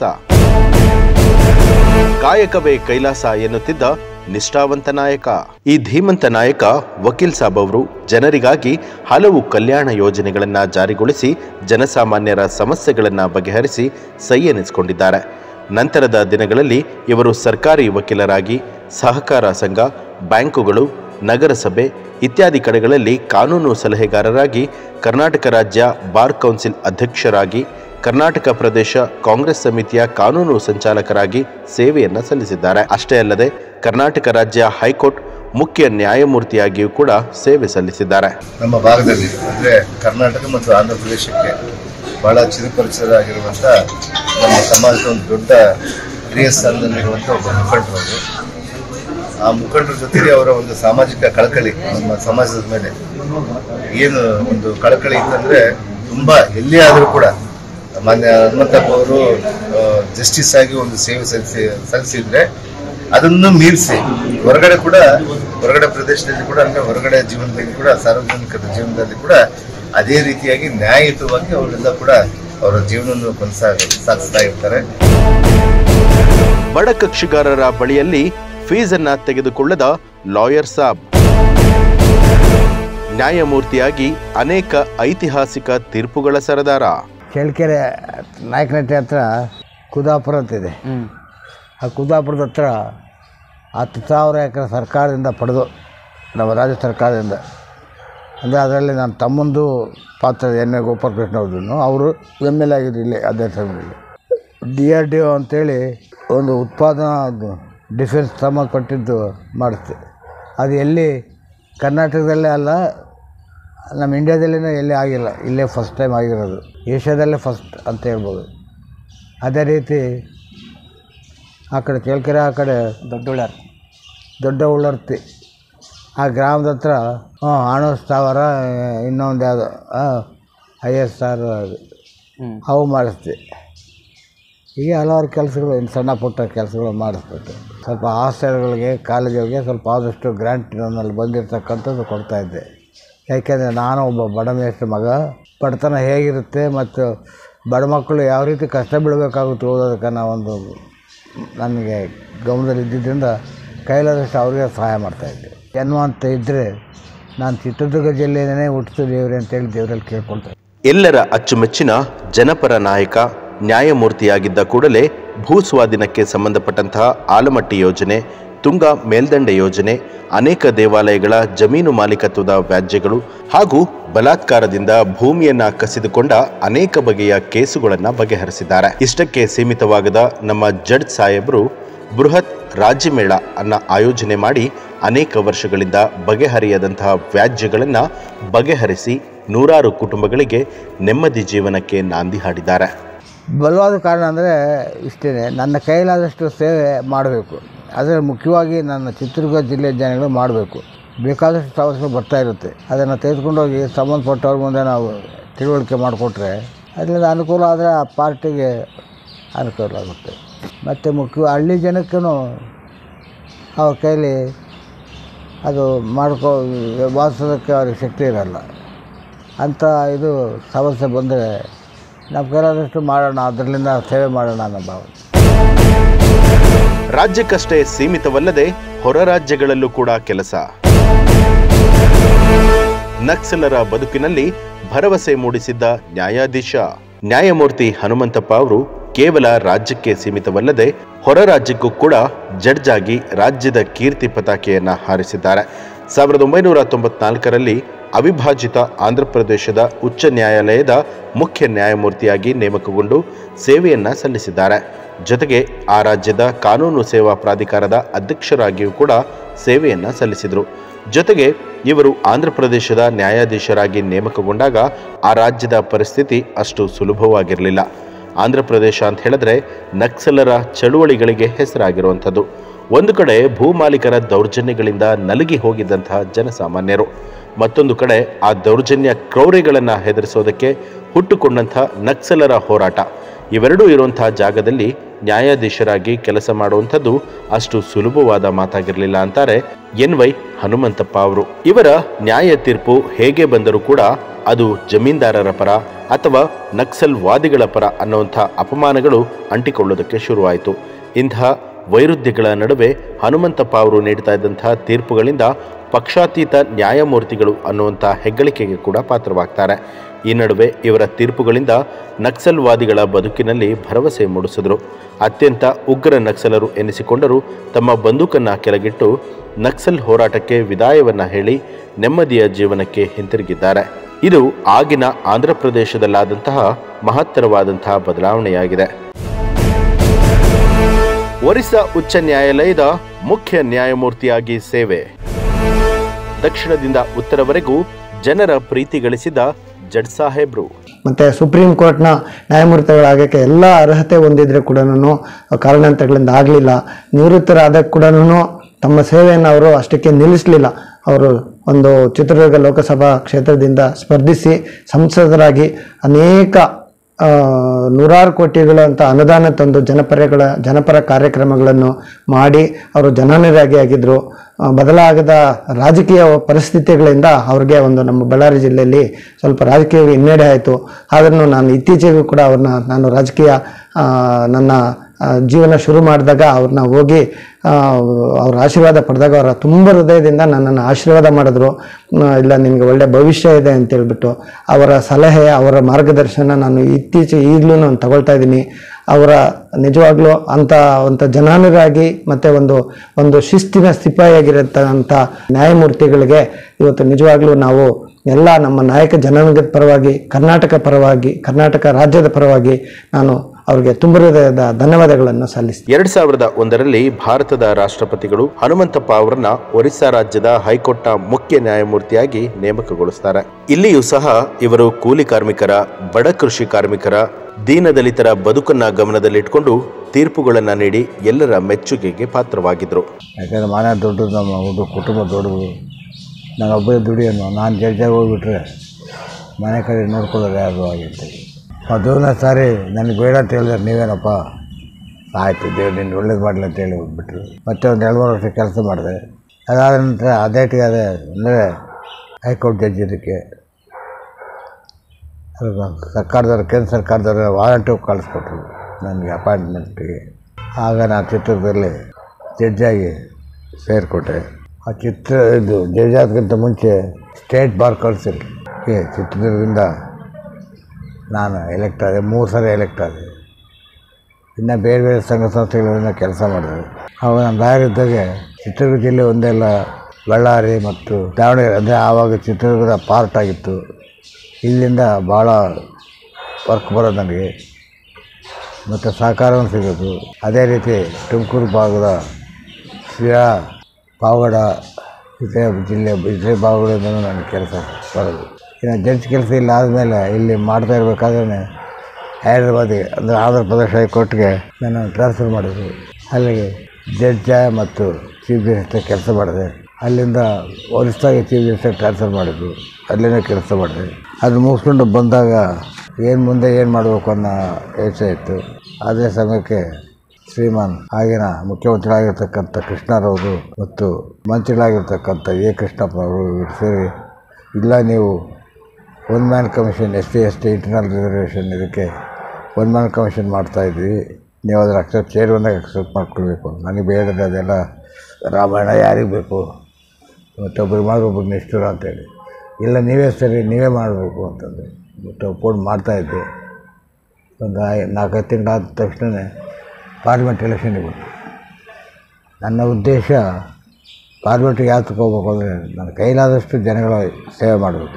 ಕಾಯಕವೇ ಕೈಲಾಸ ಎನ್ನುತ್ತಿದ್ದ ನಿಷ್ಠಾವಂತ ನಾಯಕ ಈ ಧೀಮಂತ ನಾಯಕ ವಕೀಲ್ ಸಾಬ್ ಅವರು ಜನರಿಗಾಗಿ ಹಲವು ಕಲ್ಯಾಣ ಯೋಜನೆಗಳನ್ನ ಜಾರಿಗೊಳಿಸಿ ಜನಸಾಮಾನ್ಯರ ಸಮಸ್ಯೆಗಳನ್ನ ಬಗೆಹರಿಸಿ ಸೈ ಎನಿಸಿಕೊಂಡಿದ್ದಾರೆ ನಂತರದ ದಿನಗಳಲ್ಲಿ ಇವರು ಸರ್ಕಾರಿ ವಕೀಲರಾಗಿ ಸಹಕಾರ ಸಂಘ ಬ್ಯಾಂಕುಗಳು ನಗರಸಭೆ ಇತ್ಯಾದಿ ಕಡೆಗಳಲ್ಲಿ ಕಾನೂನು ಸಲಹೆಗಾರರಾಗಿ ಕರ್ನಾಟಕ ರಾಜ್ಯ ಬಾರ್ ಕೌನ್ಸಿಲ್ ಅಧ್ಯಕ್ಷರಾಗಿ ಕರ್ನಾಟಕ ಪ್ರದೇಶ ಕಾಂಗ್ರೆಸ್ ಸಮಿತಿಯ ಕಾನೂನು ಸಂಚಾಲಕರಾಗಿ ಸೇವೆಯನ್ನ ಸಲ್ಲಿಸಿದ್ದಾರೆ ಅಷ್ಟೇ ಅಲ್ಲದೆ ಕರ್ನಾಟಕ ರಾಜ್ಯ ಹೈಕೋರ್ಟ್ ಮುಖ್ಯ ನ್ಯಾಯಮೂರ್ತಿಯಾಗಿಯೂ ಕೂಡ ಸೇವೆ ಸಲ್ಲಿಸಿದ್ದಾರೆ ನಮ್ಮ ಭಾಗದಲ್ಲಿ ಅಂದರೆ ಕರ್ನಾಟಕ ಮತ್ತು ಆಂಧ್ರ ಪ್ರದೇಶಕ್ಕೆ ಬಹಳ ಚಿರಪರಿಚಿತರಾಗಿರುವಂಥ ನಮ್ಮ ಸಮಾಜದ ಒಂದು ದೊಡ್ಡ ಹಿರಿಯ ಸ್ಥಾನದಲ್ಲಿರುವಂಥ ಒಬ್ಬ ಮುಖಂಡರು ಅವರು ಆ ಮುಖಂಡರ ಜೊತೆಗೆ ಅವರ ಒಂದು ಸಾಮಾಜಿಕ ಕಳಕಳಿ ನಮ್ಮ ಸಮಾಜದ ಮೇಲೆ ಏನು ಒಂದು ಕಳಕಳಿ ಇತ್ತಂದರೆ ತುಂಬ ಎಲ್ಲಿ ಆದರೂ ಕೂಡ ಮಾನ್ಯ ಹನುಮಂತಪ್ಪ ಅವರು ಜಸ್ಟಿಸ್ ಆಗಿ ಒಂದು ಸೇವೆ ಸಲ್ಲಿಸಿ ಸಲ್ಲಿಸಿದ್ರೆ ಅದನ್ನು ಮೀರಿಸಿ ಹೊರಗಡೆ ಕೂಡ ಹೊರಗಡೆ ಪ್ರದೇಶದಲ್ಲಿ ಕೂಡ ಅಂದ್ರೆ ಹೊರಗಡೆ ಜೀವನದಲ್ಲಿ ಕೂಡ ಸಾರ್ವಜನಿಕರ ಜೀವನದಲ್ಲಿ ಕೂಡ ಅದೇ ರೀತಿಯಾಗಿ ನ್ಯಾಯಯುತವಾಗಿ ಅವರೆಲ್ಲ ಕೂಡ ಅವರ ಜೀವನವನ್ನು ಕೊನಸಾ ಸಾಗಿಸ್ತಾ ಇರ್ತಾರೆ ಬಡ ಕಕ್ಷಿಗಾರರ ಬಳಿಯಲ್ಲಿ ಫೀಸನ್ನ ತೆಗೆದುಕೊಳ್ಳದ ಲಾಯರ್ ಸಾಬ್ ನ್ಯಾಯಮೂರ್ತಿಯಾಗಿ ಅನೇಕ ಐತಿಹಾಸಿಕ ತೀರ್ಪುಗಳ ಸರದಾರ ಚಳ್ಳಕೆರೆ ನಾಯಕನಹಟ್ಟಿ ಹತ್ರ ಕುದಾಪುರ ಅಂತಿದೆ ಆ ಕುದಾಪುರದ ಹತ್ರ ಹತ್ತು ಸಾವಿರ ಎಕರೆ ಸರ್ಕಾರದಿಂದ ಪಡೆದು ನಮ್ಮ ರಾಜ್ಯ ಸರ್ಕಾರದಿಂದ ಅಂದರೆ ಅದರಲ್ಲಿ ನನ್ನ ತಮ್ಮಂದು ಪಾತ್ರ ಎನ್ ಎ ಗೋಪಾಲಕೃಷ್ಣ ಅವ್ರದ್ದು ಅವರು ಎಮ್ ಎಲ್ ಎ ಆಗಿದ್ದು ಇಲ್ಲೇ ಅದೇ ಸಮಯದಲ್ಲಿ ಡಿ ಆರ್ ಡಿ ಒ ಅಂತೇಳಿ ಒಂದು ಉತ್ಪಾದನಾ ಅದು ಡಿಫೆನ್ಸ್ ಸಂಬಂಧಪಟ್ಟಿದ್ದು ಮಾಡುತ್ತೆ ಅದು ಎಲ್ಲಿ ಕರ್ನಾಟಕದಲ್ಲೇ ಅಲ್ಲ ನಮ್ಮ ಇಂಡ್ಯಾದಲ್ಲೇ ಎಲ್ಲಿ ಆಗಿಲ್ಲ ಇಲ್ಲೇ ಫಸ್ಟ್ ಟೈಮ್ ಆಗಿರೋದು ಏಷ್ಯಾದಲ್ಲೇ ಫಸ್ಟ್ ಅಂತ ಹೇಳ್ಬೋದು ಅದೇ ರೀತಿ ಆ ಕಡೆ ಚಳ್ಳಕೆರೆ ಆ ಕಡೆ ದೊಡ್ಡ ಉಳ್ಳಾರ್ತಿ ದೊಡ್ಡ ಉಳ್ಳರ್ತಿ ಆ ಗ್ರಾಮದ ಹತ್ರ ಹ್ಞೂ ಆಣು ಸ್ಥಾವರ ಇನ್ನೊಂದು ಯಾವುದು ಐ ಎಸ್ ಆರ್ ಅವು ಮಾಡಿಸ್ತೀವಿ ಹೀಗೆ ಹಲವಾರು ಕೆಲಸಗಳು ಇನ್ನು ಸಣ್ಣ ಪುಟ್ಟ ಕೆಲಸಗಳು ಮಾಡಿಸ್ಬಿಟ್ಟು ಸ್ವಲ್ಪ ಹಾಸ್ಟೆಲ್ಗಳಿಗೆ ಕಾಲೇಜುಗಳಿಗೆ ಸ್ವಲ್ಪ ಆದಷ್ಟು ಗ್ರ್ಯಾಂಟ್ ನನ್ನಲ್ಲಿ ಬಂದಿರತಕ್ಕಂಥದ್ದು ಕೊಡ್ತಾಯಿದ್ದೆ ಯಾಕೆಂದರೆ ನಾನು ಒಬ್ಬ ಬಡ ಮೇಷ್ಟ್ರ ಮಗ ಬಡತನ ಹೇಗಿರುತ್ತೆ ಮತ್ತು ಬಡ ಮಕ್ಕಳು ಯಾವ ರೀತಿ ಕಷ್ಟ ಬೀಳಬೇಕಾಗುತ್ತೆ ಓದೋದಕ್ಕೆ ಅನ್ನೋ ಒಂದು ನನಗೆ ಗಮನದಲ್ಲಿ ಇದ್ದಿದ್ದರಿಂದ ಕೈಲಾದಷ್ಟು ಅವ್ರಿಗೆ ಸಹಾಯ ಮಾಡ್ತಾಯಿದ್ದೆ ಜನ್ಮ ಅಂತ ಇದ್ದರೆ ನಾನು ಚಿತ್ರದುರ್ಗ ಜಿಲ್ಲೆಯೇ ಹುಟ್ಟಿತು ದೇವ್ರೆ ಅಂತೇಳಿ ದೇವರಲ್ಲಿ ಕೇಳ್ಕೊಳ್ತಾ ಎಲ್ಲರ ಅಚ್ಚುಮೆಚ್ಚಿನ ಜನಪರ ನಾಯಕ ನ್ಯಾಯಮೂರ್ತಿಯಾಗಿದ್ದ ಕೂಡಲೇ ಭೂ ಸ್ವಾಧೀನಕ್ಕೆ ಸಂಬಂಧಪಟ್ಟಂತಹ ಆಲಮಟ್ಟಿ ಯೋಜನೆ ತುಂಗಾ ಮೇಲ್ದಂಡೆ ಯೋಜನೆ ಅನೇಕ ದೇವಾಲಯಗಳ ಜಮೀನು ಮಾಲೀಕತ್ವದ ವ್ಯಾಜ್ಯಗಳು ಹಾಗೂ ಬಲಾತ್ಕಾರದಿಂದ ಭೂಮಿಯನ್ನ ಕಸಿದುಕೊಂಡ ಅನೇಕ ಬಗೆಯ ಕೇಸುಗಳನ್ನು ಬಗೆಹರಿಸಿದ್ದಾರೆ ಇಷ್ಟಕ್ಕೆ ಸೀಮಿತವಾಗದ ನಮ್ಮ ಜಡ್ ಸಾಹೇಬರು ಬೃಹತ್ ರಾಜ್ಯಮೇಳ ಅನ್ನ ಆಯೋಜನೆ ಮಾಡಿ ಅನೇಕ ವರ್ಷಗಳಿಂದ ಬಗೆಹರಿಯದಂತಹ ವ್ಯಾಜ್ಯಗಳನ್ನು ಬಗೆಹರಿಸಿ ನೂರಾರು ಕುಟುಂಬಗಳಿಗೆ ನೆಮ್ಮದಿ ಜೀವನಕ್ಕೆ ನಾಂದಿ ಹಾಡಿದ್ದಾರೆ ಬಲವಾದ ಕಾರಣ ಅಂದರೆ ಇಷ್ಟೇ ನನ್ನ ಕೈಲಾದಷ್ಟು ಸೇವೆ ಮಾಡಬೇಕು ಅದರಲ್ಲಿ ಮುಖ್ಯವಾಗಿ ನನ್ನ ಚಿತ್ರದುರ್ಗ ಜಿಲ್ಲೆ ಜನಗಳು ಮಾಡಬೇಕು ಬೇಕಾದಷ್ಟು ಸಮಸ್ಯೆ ಬರ್ತಾ ಇರುತ್ತೆ ಅದನ್ನು ತೆಗೆದುಕೊಂಡೋಗಿ ಸಂಬಂಧಪಟ್ಟವ್ರ ಮುಂದೆ ನಾವು ತಿಳುವಳಿಕೆ ಮಾಡಿಕೊಟ್ರೆ ಅದರಿಂದ ಅನುಕೂಲ ಆದರೆ ಆ ಪಾರ್ಟಿಗೆ ಅನುಕೂಲ ಆಗುತ್ತೆ ಮತ್ತು ಮುಖ್ಯ ಹಳ್ಳಿ ಜನಕ್ಕೂ ಅವ್ರ ಕೈಲಿ ಅದು ಮಾಡ್ಕೋ ವಾಸಿಸೋದಕ್ಕೆ ಅವ್ರಿಗೆ ಶಕ್ತಿ ಇರಲ್ಲ ಅಂಥ ಇದು ಸಮಸ್ಯೆ ಬಂದರೆ ನಮ್ಮ ಕೈಲಾದಷ್ಟು ಮಾಡೋಣ ಅದರಿಂದ ಸೇವೆ ಮಾಡೋಣ ಅನ್ನೋ ಭಾವನೆ ರಾಜ್ಯಕ್ಕಷ್ಟೇ ಸೀಮಿತವಲ್ಲದೆ ಹೊರ ರಾಜ್ಯಗಳಲ್ಲೂ ಕೂಡ ಕೆಲಸ ನಕ್ಸಲರ ಬದುಕಿನಲ್ಲಿ ಭರವಸೆ ಮೂಡಿಸಿದ್ದ ನ್ಯಾಯಾಧೀಶ ನ್ಯಾಯಮೂರ್ತಿ ಹನುಮಂತಪ್ಪ ಅವರು ಕೇವಲ ರಾಜ್ಯಕ್ಕೆ ಸೀಮಿತವಲ್ಲದೆ ಹೊರ ರಾಜ್ಯಕ್ಕೂ ಕೂಡ ಜಡ್ಜ್ ಆಗಿ ರಾಜ್ಯದ ಕೀರ್ತಿ ಪತಾಕೆಯನ್ನ ಹಾರಿಸಿದ್ದಾರೆ ಸಾವಿರದ ಒಂಬೈನೂರ ತೊಂಬತ್ನಾಲ್ಕರಲ್ಲಿ ಅವಿಭಾಜಿತ ಆಂಧ್ರಪ್ರದೇಶದ ಉಚ್ಚ ನ್ಯಾಯಾಲಯದ ಮುಖ್ಯ ನ್ಯಾಯಮೂರ್ತಿಯಾಗಿ ನೇಮಕಗೊಂಡು ಸೇವೆಯನ್ನ ಸಲ್ಲಿಸಿದ್ದಾರೆ ಜೊತೆಗೆ ಆ ರಾಜ್ಯದ ಕಾನೂನು ಸೇವಾ ಪ್ರಾಧಿಕಾರದ ಅಧ್ಯಕ್ಷರಾಗಿಯೂ ಕೂಡ ಸೇವೆಯನ್ನ ಸಲ್ಲಿಸಿದರು ಜೊತೆಗೆ ಇವರು ಆಂಧ್ರಪ್ರದೇಶದ ನ್ಯಾಯಾಧೀಶರಾಗಿ ನೇಮಕಗೊಂಡಾಗ ಆ ರಾಜ್ಯದ ಪರಿಸ್ಥಿತಿ ಅಷ್ಟು ಸುಲಭವಾಗಿರಲಿಲ್ಲ ಆಂಧ್ರಪ್ರದೇಶ ಅಂತ ಹೇಳಿದ್ರೆ ನಕ್ಸಲರ ಚಳುವಳಿಗಳಿಗೆ ಹೆಸರಾಗಿರುವಂಥದ್ದು ಒಂದು ಕಡೆ ಭೂಮಾಲೀಕರ ದೌರ್ಜನ್ಯಗಳಿಂದ ನಲುಗಿ ಹೋಗಿದ್ದಂತಹ ಜನಸಾಮಾನ್ಯರು ಮತ್ತೊಂದು ಕಡೆ ಆ ದೌರ್ಜನ್ಯ ಕ್ರೌರ್ಯಗಳನ್ನು ಹೆದರಿಸೋದಕ್ಕೆ ಹುಟ್ಟುಕೊಂಡಂಥ ನಕ್ಸಲರ ಹೋರಾಟ ಇವೆರಡೂ ಇರುವಂತಹ ಜಾಗದಲ್ಲಿ ನ್ಯಾಯಾಧೀಶರಾಗಿ ಕೆಲಸ ಮಾಡುವಂಥದ್ದು ಅಷ್ಟು ಸುಲಭವಾದ ಮಾತಾಗಿರಲಿಲ್ಲ ಅಂತಾರೆ ಎನ್ ವೈ ಹನುಮಂತಪ್ಪ ಅವರು ಇವರ ನ್ಯಾಯ ತೀರ್ಪು ಹೇಗೆ ಬಂದರೂ ಕೂಡ ಅದು ಜಮೀನ್ದಾರರ ಪರ ಅಥವಾ ನಕ್ಸಲ್ ವಾದಿಗಳ ಪರ ಅನ್ನುವಂಥ ಅಪಮಾನಗಳು ಅಂಟಿಕೊಳ್ಳೋದಕ್ಕೆ ಶುರುವಾಯಿತು ಇಂತಹ ವೈರುಧ್ಯಗಳ ನಡುವೆ ಹನುಮಂತಪ್ಪ ಅವರು ನೀಡ್ತಾ ಇದ್ದಂತಹ ತೀರ್ಪುಗಳಿಂದ ಪಕ್ಷಾತೀತ ನ್ಯಾಯಮೂರ್ತಿಗಳು ಅನ್ನುವಂಥ ಹೆಗ್ಗಳಿಕೆಗೆ ಕೂಡ ಪಾತ್ರವಾಗ್ತಾರೆ ಈ ನಡುವೆ ಇವರ ತೀರ್ಪುಗಳಿಂದ ನಕ್ಸಲ್ವಾದಿಗಳ ಬದುಕಿನಲ್ಲಿ ಭರವಸೆ ಮೂಡಿಸಿದರು ಅತ್ಯಂತ ಉಗ್ರ ನಕ್ಸಲರು ಎನಿಸಿಕೊಂಡರೂ ತಮ್ಮ ಬಂದೂಕನ್ನು ಕೆಳಗಿಟ್ಟು ನಕ್ಸಲ್ ಹೋರಾಟಕ್ಕೆ ವಿದಾಯವನ್ನ ಹೇಳಿ ನೆಮ್ಮದಿಯ ಜೀವನಕ್ಕೆ ಹಿಂತಿರುಗಿದ್ದಾರೆ ಇದು ಆಗಿನ ಆಂಧ್ರಪ್ರದೇಶದಲ್ಲಾದಂತಹ ಮಹತ್ತರವಾದಂತಹ ಬದಲಾವಣೆಯಾಗಿದೆ ಒರಿಸ್ಸಾ ಉಚ್ಚ ನ್ಯಾಯಾಲಯದ ಮುಖ್ಯ ನ್ಯಾಯಮೂರ್ತಿಯಾಗಿ ಸೇವೆ ದಕ್ಷಿಣದಿಂದ ಉತ್ತರವರೆಗೂ ಜನರ ಪ್ರೀತಿ ಗಳಿಸಿದ ಜಡ್ ಸಾಹೇಬ್ರು ಮತ್ತು ಸುಪ್ರೀಂ ಕೋರ್ಟ್ನ ನ್ಯಾಯಮೂರ್ತಿಗಳಾಗಕ್ಕೆ ಎಲ್ಲ ಅರ್ಹತೆ ಹೊಂದಿದ್ರೆ ಕೂಡ ಕಾರಣಾಂತರಗಳಿಂದ ಆಗಲಿಲ್ಲ ನಿವೃತ್ತರಾದ ಕೂಡ ತಮ್ಮ ಸೇವೆಯನ್ನು ಅವರು ಅಷ್ಟಕ್ಕೆ ನಿಲ್ಲಿಸಲಿಲ್ಲ ಅವರು ಒಂದು ಚಿತ್ರದುರ್ಗ ಲೋಕಸಭಾ ಕ್ಷೇತ್ರದಿಂದ ಸ್ಪರ್ಧಿಸಿ ಸಂಸದರಾಗಿ ಅನೇಕ ಆ, ನೂರಾರು ಕೋಟಿಗಳಂತ ಅನುದಾನ ತಂದು ಜನಪರಗಳ ಜನಪರ ಕಾರ್ಯಕ್ರಮಗಳನ್ನು ಮಾಡಿ ಅವರು ಜನಾನುರಾಗಿ ಆಗಿದ್ದರು ಆ, ಬದಲಾಗದ ರಾಜಕೀಯ ಪರಿಸ್ಥಿತಿಗಳಿಂದ ಅವ್ರಿಗೆ ಒಂದು ನಮ್ಮ ಬಳ್ಳಾರಿ ಜಿಲ್ಲೆಯಲ್ಲಿ ಸ್ವಲ್ಪ ರಾಜಕೀಯ ಹಿನ್ನಡೆ ಆಯಿತು ಆದ್ರೂ ನಾನು ಇತ್ತೀಚೆಗೂ ಕೂಡ ಅವ್ರನ್ನ ನಾನು ರಾಜಕೀಯ ಆ, ನನ್ನ ಆ, ಜೀವನ ಶುರು ಮಾಡಿದಾಗ ಅವ್ರನ್ನ ಹೋಗಿ ಆ, ಅವ್ರ ಆಶೀರ್ವಾದ ಪಡೆದಾಗ ಅವರ ತುಂಬ ಹೃದಯದಿಂದ ನನ್ನನ್ನು ಆಶೀರ್ವಾದ ಮಾಡಿದ್ರು ಆ, ಇಲ್ಲ ನಿನಗೆ ಒಳ್ಳೆ ಭವಿಷ್ಯ ಇದೆ ಅಂತ ಹೇಳ್ಬಿಟ್ಟು ಅವರ ಸಲಹೆ ಅವರ ಮಾರ್ಗದರ್ಶನ ನಾನು ಇತ್ತೀಚೆಗೆ ಈಗಲೂ ನಾನು ತಗೊಳ್ತಾ ಇದ್ದೀನಿ ಅವರ ನಿಜವಾಗ್ಲೂ ಅಂಥ ಒಂದು ಜನಾನುರಾಗಿ ಮತ್ತು ಒಂದು ಒಂದು ಶಿಸ್ತಿನ ಸಿಪಾಯಿಯಾಗಿರತಕ್ಕಂಥ ನ್ಯಾಯಮೂರ್ತಿಗಳಿಗೆ ಇವತ್ತು ನಿಜವಾಗ್ಲೂ ನಾವು ಎಲ್ಲ ನಮ್ಮ ನಾಯಕ ಜನಾಂಗದ ಪರವಾಗಿ ಕರ್ನಾಟಕ ಪರವಾಗಿ ಕರ್ನಾಟಕ ರಾಜ್ಯದ ಪರವಾಗಿ ನಾನು ಅವರಿಗೆ ತುಂಬ ಹೃದಯದ ಧನ್ಯವಾದಗಳನ್ನು ಸಲ್ಲಿಸ್ತೀನಿ ಎರಡ್ ಸಾವಿರದ ಒಂದರಲ್ಲಿ ಭಾರತದ ರಾಷ್ಟ್ರಪತಿಗಳು ಹನುಮಂತಪ್ಪ ಅವರನ್ನ ಒರಿಸ್ಸಾ ರಾಜ್ಯದ ಹೈಕೋರ್ಟ್ನ ಮುಖ್ಯ ನ್ಯಾಯಮೂರ್ತಿಯಾಗಿ ನೇಮಕಗೊಳಿಸ್ತಾರೆ ಇಲ್ಲಿಯೂ ಸಹ ಇವರು ಕೂಲಿ ಕಾರ್ಮಿಕರ ಬಡ ಕೃಷಿ ಕಾರ್ಮಿಕರ ದೀನದಲಿತರ ಬದುಕನ್ನ ಗಮನದಲ್ಲಿಟ್ಕೊಂಡು ತೀರ್ಪುಗಳನ್ನ ನೀಡಿ ಎಲ್ಲರ ಮೆಚ್ಚುಗೆಗೆ ಪಾತ್ರವಾಗಿದ್ರು ಯಾಕಂದರೆ ಮನೆ ದೊಡ್ಡದು ನಮ್ಮ ಒಂದು ಕುಟುಂಬ ದೊಡ್ಡದು ನಾನು ಒಬ್ಬರೇ ದುಡಿಯೋನು ನಾನು ಜಡ್ಜಾಗಿ ಹೋಗ್ಬಿಟ್ರೆ ಮನೆ ಕಡೆ ನೋಡ್ಕೊಳ್ಳೋರು ಯಾರು ಆಗಿತ್ತು ಮೊದಲನೇ ಸಾರಿ ನನಗೆ ಬೇಡ ಅಂತ ಹೇಳಿದ್ರೆ ನೀವೇನಪ್ಪ ಆಯಿತು ದೇವ್ರು ನಿನ್ನ ಒಳ್ಳೇದು ಮಾಡಲಿ ಅಂತ ಹೇಳಿ ಹೋಗ್ಬಿಟ್ರು ಮತ್ತೆ ಒಂದು ಎರಡು ಮೂರು ವರ್ಷ ಕೆಲಸ ಮಾಡಿದೆ ಅದಾದ ನಂತರ ಅದೇಟಿಗೆ ಅದೇ ಅಂದರೆ ಹೈಕೋರ್ಟ್ ಜಡ್ಜ್ ಇದಕ್ಕೆ ಅದು ಸರ್ಕಾರದವ್ರು ಕೇಂದ್ರ ಸರ್ಕಾರದವ್ರು ವಾರಂಟಿ ಕಳಿಸ್ಕೊಟ್ರು ನನಗೆ ಅಪಾಯಿಂಟ್ಮೆಂಟಿಗೆ ಆಗ ನಾನು ಚಿತ್ರದುರ್ಗದಲ್ಲಿ ಜಡ್ಜಾಗಿ ಸೇರಿಕೊಟ್ಟೆ ಆ ಚಿತ್ರ ಇದು ಜಡ್ಜ್ ಆದಕ್ಕಿಂತ ಮುಂಚೆ ಸ್ಟೇಟ್ ಬಾರ್ ಕೌನ್ಸಿಲ್ ಗೆ ಚಿತ್ರದುರ್ಗದಿಂದ ನಾನು ಎಲೆಕ್ಟ್ ಆದೆ ಮೂರು ಸಲ ಎಲೆಕ್ಟ್ ಆದೆ ಇನ್ನು ಬೇರೆ ಬೇರೆ ಸಂಘ ಸಂಸ್ಥೆಗಳಿಂದ ಕೆಲಸ ಮಾಡಿದೆ ಆವಾಗ ನಾನು ರಾಯರಿದ್ದಾಗೆ ಚಿತ್ರದುರ್ಗ ಜಿಲ್ಲೆ ಒಂದೇ ಅಲ್ಲ ಬಳ್ಳಾರಿ ಮತ್ತು ದಾವಣಗೆರೆ ಅಂದರೆ ಆವಾಗ ಚಿತ್ರದುರ್ಗದ ಪಾರ್ಟ್ ಆಗಿತ್ತು ಇಲ್ಲಿಂದ ಭಾಳ ವರ್ಕ್ ಬರೋದು ನನಗೆ ಮತ್ತು ಸಹಕಾರವೂ ಸಿಗೋದು ಅದೇ ರೀತಿ ತುಮಕೂರು ಭಾಗದ ಶಿರಾ ಪಾವಗಡ ಇತರೆ ಜಿಲ್ಲೆ ಇತರೆ ಭಾಗಗಳಿಂದಲೂ ನನ್ನ ಕೆಲಸ ಬರೋದು ಇನ್ನು ಜಡ್ಜ್ ಕೆಲಸ ಇಲ್ಲ ಆದಮೇಲೆ ಇಲ್ಲಿ ಮಾಡ್ತಾ ಇರಬೇಕಾದ್ರೆ ಹೈದ್ರಾಬಾದಿಗೆ ಅಂದರೆ ಆಂಧ್ರ ಪ್ರದೇಶ ಹೈಕೋರ್ಟ್ಗೆ ನನ್ನ ಟ್ರಾನ್ಸ್ಫರ್ ಮಾಡಿದ್ರು ಅಲ್ಲಿಗೆ ಜಡ್ಜ ಮತ್ತು ಚೀಫ್ ಮಿನಿಸ್ಟರ್ ಕೆಲಸ ಮಾಡಿದೆ ಅಲ್ಲಿಂದ ಒರಿಸ್ಸಾಗೆ ಚೀಫ್ ಮಿನಿಸ್ಟರ್ ಟ್ರಾನ್ಸ್ಫರ್ ಮಾಡಿದ್ರು ಅಲ್ಲಿನೇ ಕೆಲಸ ಮಾಡಿದೆ ಅದು ಮುಗಿಸ್ಕೊಂಡು ಬಂದಾಗ ಏನು ಮುಂದೆ ಏನು ಮಾಡಬೇಕು ಅನ್ನೋ ಯೋಚನೆ ಇತ್ತು ಅದೇ ಸಮಯಕ್ಕೆ ಶ್ರೀಮಾನ್ ಆಗಿನ ಮುಖ್ಯಮಂತ್ರಿಗಳಾಗಿರ್ತಕ್ಕಂಥ ಕೃಷ್ಣರವರು ಮತ್ತು ಮಂತ್ರಿಗಳಾಗಿರ್ತಕ್ಕಂಥ ಎ ಕೃಷ್ಣಪ್ಪನವರು ಇವ್ರು ಸೇರಿ ಇಲ್ಲ ನೀವು one man commission S T S T internal reservation ಇದಕ್ಕೆ ಒನ್ ಮ್ಯಾನ್ ಕಮಿಷನ್ ಮಾಡ್ತಾಯಿದ್ವಿ ನೀವು ಅದನ್ನು ಅಕ್ಸೆಪ್ಟ್ ಚೇರ್ ಬಂದಾಗ ಅಕ್ಸೆಪ್ಟ್ ಮಾಡ್ಕೊಳ್ಬೇಕು ನನಗೆ ಬೇಡದ ಅದೆಲ್ಲ ರಾಮಾಯಣ ಯಾರಿಗೆ ಬೇಕು ಮತ್ತೊಬ್ಬರು ಮಾಡಿ ಒಬ್ಬರು ನಿಷ್ಠುರ ಅಂತೇಳಿ ಇಲ್ಲ ನೀವೇ ಸರಿ ನೀವೇ ಮಾಡಬೇಕು ಅಂತಂದು ಮತ್ತು ಒಪ್ಕೊಂಡು ಮಾಡ್ತಾಯಿದ್ದೆ ಒಂದು ಐ- ನಾಲ್ಕೈದು ತಿಂಗಳಾದ ತಕ್ಷಣ ಪಾರ್ಲಿಮೆಂಟ್ ಎಲೆಕ್ಷನ್ಗೆ ಬಂತು ನನ್ನ ಉದ್ದೇಶ ಪಾರ್ಲಿಮೆಂಟ್ಗೆ ಯಾತಕ್ಕೆ ಹೋಗ್ಬೇಕು ಅಂದರೆ ನನ್ನ ಕೈಲಾದಷ್ಟು ಜನಗಳ ಸೇವೆ ಮಾಡಬೇಕು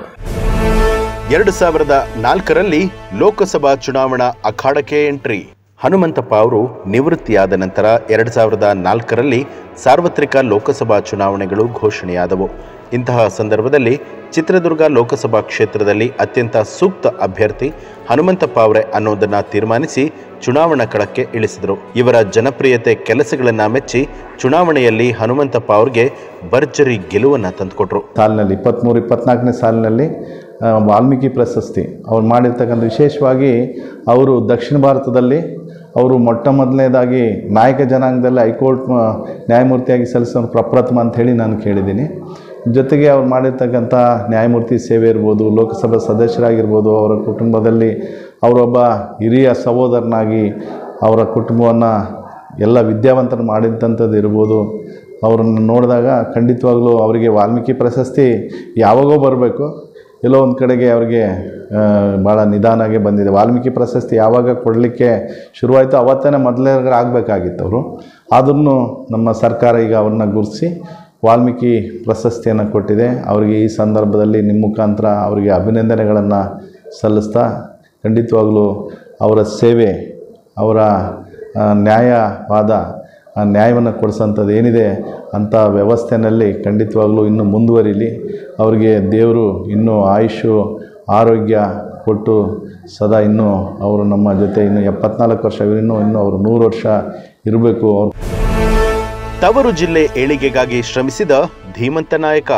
ಎರಡು ಸಾವಿರದ ನಾಲ್ಕರಲ್ಲಿ ಲೋಕಸಭಾ ಚುನಾವಣಾ ಅಖಾಡಕ್ಕೆ ಎಂಟ್ರಿ ಹನುಮಂತಪ್ಪ ಅವರು ನಿವೃತ್ತಿಯಾದ ನಂತರ ಎರಡು ಸಾವಿರದ ನಾಲ್ಕರಲ್ಲಿ ಸಾರ್ವತ್ರಿಕ ಲೋಕಸಭಾ ಚುನಾವಣೆಗಳು ಘೋಷಣೆಯಾದವು ಇಂತಹ ಸಂದರ್ಭದಲ್ಲಿ ಚಿತ್ರದುರ್ಗ ಲೋಕಸಭಾ ಕ್ಷೇತ್ರದಲ್ಲಿ ಅತ್ಯಂತ ಸೂಕ್ತ ಅಭ್ಯರ್ಥಿ ಹನುಮಂತಪ್ಪ ಅವರೇ ಅನ್ನೋದನ್ನ ತೀರ್ಮಾನಿಸಿ ಚುನಾವಣಾ ಕಣಕ್ಕೆ ಇಳಿಸಿದರು ಇವರ ಜನಪ್ರಿಯತೆ ಕೆಲಸಗಳನ್ನ ಮೆಚ್ಚಿ ಚುನಾವಣೆಯಲ್ಲಿ ಹನುಮಂತಪ್ಪ ಅವರಿಗೆ ಭರ್ಜರಿ ಗೆಲುವನ್ನು ತಂದುಕೊಟ್ರು ಸಾಲಿನಲ್ಲಿ ಇಪ್ಪತ್ತ್ಮೂರು ಇಪ್ಪತ್ನಾಲ್ಕನೇ ಸಾಲಿನಲ್ಲಿ ಆ, ವಾಲ್ಮೀಕಿ ಪ್ರಶಸ್ತಿ ಅವ್ರು ಮಾಡಿರ್ತಕ್ಕಂಥ ವಿಶೇಷವಾಗಿ ಅವರು ದಕ್ಷಿಣ ಭಾರತದಲ್ಲಿ ಅವರು ಮೊಟ್ಟ ಮೊದಲನೇದಾಗಿ ನಾಯಕ ಜನಾಂಗದಲ್ಲಿ ಹೈಕೋರ್ಟ್ ಮ- ನ್ಯಾಯಮೂರ್ತಿಯಾಗಿ ಸಲ್ಲಿಸೋರು ಪ್ರಪ್ರಥಮ ಅಂತ ಹೇಳಿ ನಾನು ಕೇಳಿದ್ದೀನಿ ಜೊತೆಗೆ ಅವ್ರು ಮಾಡಿರ್ತಕ್ಕಂಥ ನ್ಯಾಯಮೂರ್ತಿ ಸೇವೆ ಇರ್ಬೋದು ಲೋಕಸಭಾ ಸದಸ್ಯರಾಗಿರ್ಬೋದು ಅವರ ಕುಟುಂಬದಲ್ಲಿ ಅವರೊಬ್ಬ ಹಿರಿಯ ಸಹೋದರನಾಗಿ ಅವರ ಕುಟುಂಬವನ್ನು ಎಲ್ಲ ವಿದ್ಯಾವಂತರು ಮಾಡಿದಂಥದ್ದು ಇರ್ಬೋದು ಅವರನ್ನು ನೋಡಿದಾಗ ಖಂಡಿತವಾಗ್ಲೂ ಅವರಿಗೆ ವಾಲ್ಮೀಕಿ ಪ್ರಶಸ್ತಿ ಯಾವಾಗೋ ಬರಬೇಕು ಎಲ್ಲೋ ಒಂದು ಕಡೆಗೆ ಅವರಿಗೆ ಭಾಳ ನಿಧಾನಾಗೆ ಬಂದಿದೆ ವಾಲ್ಮೀಕಿ ಪ್ರಶಸ್ತಿ ಯಾವಾಗ ಕೊಡಲಿಕ್ಕೆ ಶುರುವಾಯಿತು ಅವತ್ತೇ ಮೊದಲೇ ಆಗಬೇಕಾಗಿತ್ತು ಅವರು ಆದ್ರೂ ನಮ್ಮ ಸರ್ಕಾರ ಈಗ ಅವ್ರನ್ನ ಗುರುತಿಸಿ ವಾಲ್ಮೀಕಿ ಪ್ರಶಸ್ತಿಯನ್ನು ಕೊಟ್ಟಿದೆ ಅವರಿಗೆ ಈ ಸಂದರ್ಭದಲ್ಲಿ ನಿಮ್ಮ ಮುಖಾಂತರ ಅವರಿಗೆ ಅಭಿನಂದನೆಗಳನ್ನು ಸಲ್ಲಿಸ್ತಾ ಖಂಡಿತವಾಗಲೂ ಅವರ ಸೇವೆ ಅವರ ಆ, ನ್ಯಾಯವಾದ ಆ ನ್ಯಾಯವನ್ನು ಕೊಡಿಸೋಂಥದ್ದು ಏನಿದೆ ಅಂಥ ವ್ಯವಸ್ಥೆಯಲ್ಲಿ ಖಂಡಿತವಾಗಲೂ ಇನ್ನೂ ಮುಂದುವರಿಲಿ ಅವರಿಗೆ ದೇವರು ಇನ್ನೂ ಆಯುಷು ಆರೋಗ್ಯ ಕೊಟ್ಟು ಸದಾ ಇನ್ನೂ ಅವರು ನಮ್ಮ ಜೊತೆ ಇನ್ನು ಎಪ್ಪತ್ನಾಲ್ಕು ವರ್ಷ ಇನ್ನೂ ಇನ್ನೂ ಅವರು ನೂರು ವರ್ಷ ಇರಬೇಕು ಅವ್ರು ತವರು ಜಿಲ್ಲೆ ಏಳಿಗೆಗಾಗಿ ಶ್ರಮಿಸಿದ ಧೀಮಂತ ನಾಯಕ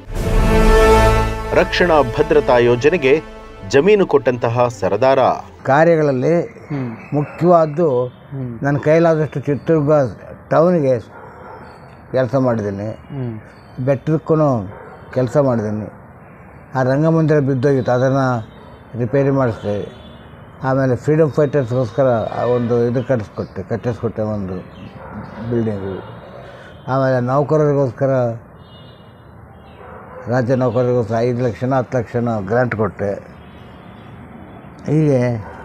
ರಕ್ಷಣಾ ಭದ್ರತಾ ಯೋಜನೆಗೆ ಜಮೀನು ಕೊಟ್ಟಂತಹ ಸರದಾರ ಕಾರ್ಯಗಳಲ್ಲಿ ಮುಖ್ಯವಾದ್ದು ನನ್ನ ಕೈಲಾದಷ್ಟು ಚಿತ್ರದುರ್ಗ ಟೌನಿಗೆ ಕೆಲಸ ಮಾಡಿದ್ದೀನಿ ಬೆಟ್ಟದಕ್ಕೂ ಕೆಲಸ ಮಾಡಿದ್ದೀನಿ ಆ ರಂಗಮಂದಿರ ಬಿದ್ದೋಗಿತ್ತು ಅದನ್ನು ರಿಪೇರಿ ಮಾಡಿಸ್ದೆ ಆಮೇಲೆ ಫ್ರೀಡಮ್ ಫೈಟರ್ಸ್ಗೋಸ್ಕರ ಆ ಒಂದು ಇದು ಕಟ್ಟಿಸ್ಕೊಟ್ಟೆ ಕಟ್ಟಿಸ್ಕೊಟ್ಟೆ ಒಂದು ಬಿಲ್ಡಿಂಗು ಆಮೇಲೆ ನೌಕರರಿಗೋಸ್ಕರ ರಾಜ್ಯ ನೌಕರರಿಗೋಸ್ಕರ ಐದು ಲಕ್ಷನ ಹತ್ತು ಲಕ್ಷನ ಗ್ರಾಂಟ್ ಕೊಟ್ಟೆ ಹೀಗೆ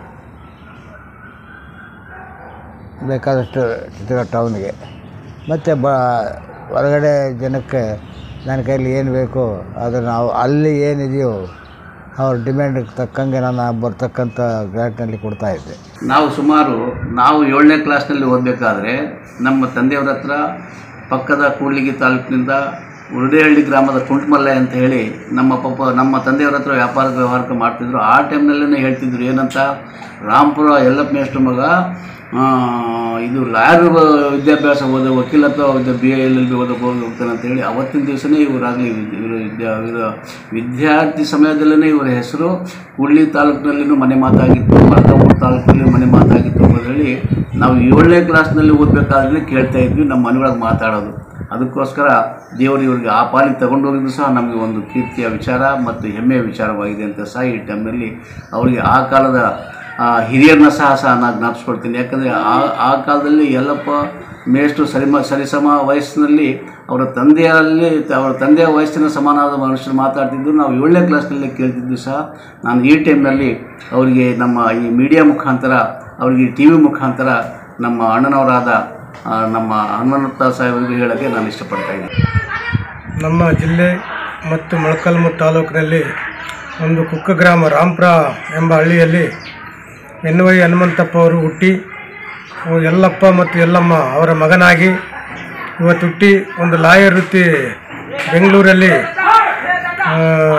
ಬೇಕಾದಷ್ಟು ಚಿತ್ರ ಟೌನ್ಗೆ ಮತ್ತು ಬ ಹೊರಗಡೆ ಜನಕ್ಕೆ ನನ್ನ ಕೈಲಿ ಏನು ಬೇಕೋ ಅದನ್ನು ನಾವು ಅಲ್ಲಿ ಏನಿದೆಯೋ ಅವ್ರ ಡಿಮ್ಯಾಂಡಿಗೆ ತಕ್ಕಂಗೆ ನಾನು ಬರ್ತಕ್ಕಂಥ ಗ್ರಾಂಟ್ನಲ್ಲಿ ಕೊಡ್ತಾಯಿದ್ದೆ ನಾವು ಸುಮಾರು ನಾವು ಏಳನೇ ಕ್ಲಾಸ್ನಲ್ಲಿ ಓದಬೇಕಾದ್ರೆ ನಮ್ಮ ತಂದೆಯವ್ರ ಹತ್ರ ಪಕ್ಕದ ಕೂಡ್ಲಿಗಿ ತಾಲೂಕಿನಿಂದ ಉರುಡೇಹಳ್ಳಿ ಗ್ರಾಮದ ಕುಂಟಮಲ್ಲೆ ಅಂತ ಹೇಳಿ ನಮ್ಮ ಪಪ್ಪ ನಮ್ಮ ತಂದೆಯವ್ರ ಹತ್ರ ವ್ಯಾಪಾರ ವ್ಯವಹಾರಕ್ಕೆ ಮಾಡ್ತಿದ್ರು ಆ ಟೈಮ್ನಲ್ಲೇ ಹೇಳ್ತಿದ್ರು ಏನಂತ ರಾಂಪುರ ಯಲ್ಲಪ್ಪ ಮೇಷ್ಟ್ರ ಮಗ ಆ, ಇದು ಲಾಯರ್ ವಿದ್ಯಾಭ್ಯಾಸ ಓದೋ ವಕೀಲತ್ವ ಓದೋ B A L L B ಓದೋಕೆ ಹೋಗಿ ಹೋಗ್ತಾನೆ ಅಂತ ಹೇಳಿ ಅವತ್ತಿನ ದಿವಸನೇ ಇವರಾಗಲಿ ಇವರು ವಿದ್ಯಾ ಇವರು ವಿದ್ಯಾರ್ಥಿ ಸಮಯದಲ್ಲೇ ಇವರ ಹೆಸರು ಕೂಡ್ಲಿ ತಾಲೂಕಿನಲ್ಲಿನೂ ಮನೆ ಮಾತಾಗಿತ್ತು ಮಲ್ಕಾಪುರ ತಾಲೂಕಿನಲ್ಲಿ ಮನೆ ಮಾತಾಗಿತ್ತು ಅಂತ ಹೇಳಿ ನಾವು ಏಳನೇ ಕ್ಲಾಸ್ನಲ್ಲಿ ಓದಬೇಕಾದ್ರೆ ಕೇಳ್ತಾ ಇದ್ವಿ ನಮ್ಮ ಮನೆಯೊಳಗೆ ಮಾತಾಡೋದು ಅದಕ್ಕೋಸ್ಕರ ದೇವರು ಇವ್ರಿಗೆ ಆ ಪಾಲಿಗೆ ತಗೊಂಡೋಗಿದ್ದು ಸಹ ನಮಗೆ ಒಂದು ಕೀರ್ತಿಯ ವಿಚಾರ ಮತ್ತು ಹೆಮ್ಮೆಯ ವಿಚಾರವಾಗಿದೆ ಅಂತ ಸಹ ಈ ಟೈಮ್ನಲ್ಲಿ ಅವರಿಗೆ ಆ ಕಾಲದ ಆ, ಹಿರಿಯರನ್ನ ಸಹ ಸಹ ನಾನು ಜ್ಞಾಪಿಸ್ಕೊಳ್ತೀನಿ ಯಾಕಂದರೆ ಆ ಆ ಕಾಲದಲ್ಲಿ ಯಲ್ಲಪ್ಪ ಮೇಷ್ಟು ಸರಿಮ ಸರಿಸಮ ವಯಸ್ಸಿನಲ್ಲಿ ಅವರ ತಂದೆಯಲ್ಲಿ ಅವರ ತಂದೆಯ ವಯಸ್ಸಿನ ಸಮಾನವಾದ ಮನುಷ್ಯರು ಮಾತಾಡ್ತಿದ್ದು ನಾವು ಏಳನೇ ಕ್ಲಾಸ್ನಲ್ಲಿ ಕೇಳ್ತಿದ್ದು ಸಹ ನಾನು ಈ ಟೈಮ್ನಲ್ಲಿ ಅವರಿಗೆ ನಮ್ಮ ಈ ಮೀಡಿಯಾ ಮುಖಾಂತರ ಅವರಿಗೆ ಟಿ ವಿ ಮುಖಾಂತರ ನಮ್ಮ ಅಣ್ಣನವರಾದ ಆ, ನಮ್ಮ ಹನುಮಂತ ಸಾಹೇಬರಿಗೆ ಹೇಳೋಕ್ಕೆ ನಾನು ಇಷ್ಟಪಡ್ತಾ ಇದ್ದೀನಿ ನಮ್ಮ ಜಿಲ್ಲೆ ಮತ್ತು ಮೊಳಕಾಲ್ಮೂರು ತಾಲೂಕಿನಲ್ಲಿ ಒಂದು ಕುಕ್ಕ ಗ್ರಾಮ ರಾಂಪುರ ಎಂಬ ಹಳ್ಳಿಯಲ್ಲಿ ಎನ್ ವೈ ಹನುಮಂತಪ್ಪ ಅವರು ಹುಟ್ಟಿ ಅವು ಯಲ್ಲಪ್ಪ ಮತ್ತು ಯಲ್ಲಮ್ಮ ಅವರ ಮಗನಾಗಿ ಇವತ್ತು ಹುಟ್ಟಿ ಒಂದು ಲಾಯರ್ ವೃತ್ತಿ ಬೆಂಗಳೂರಲ್ಲಿ ಆ,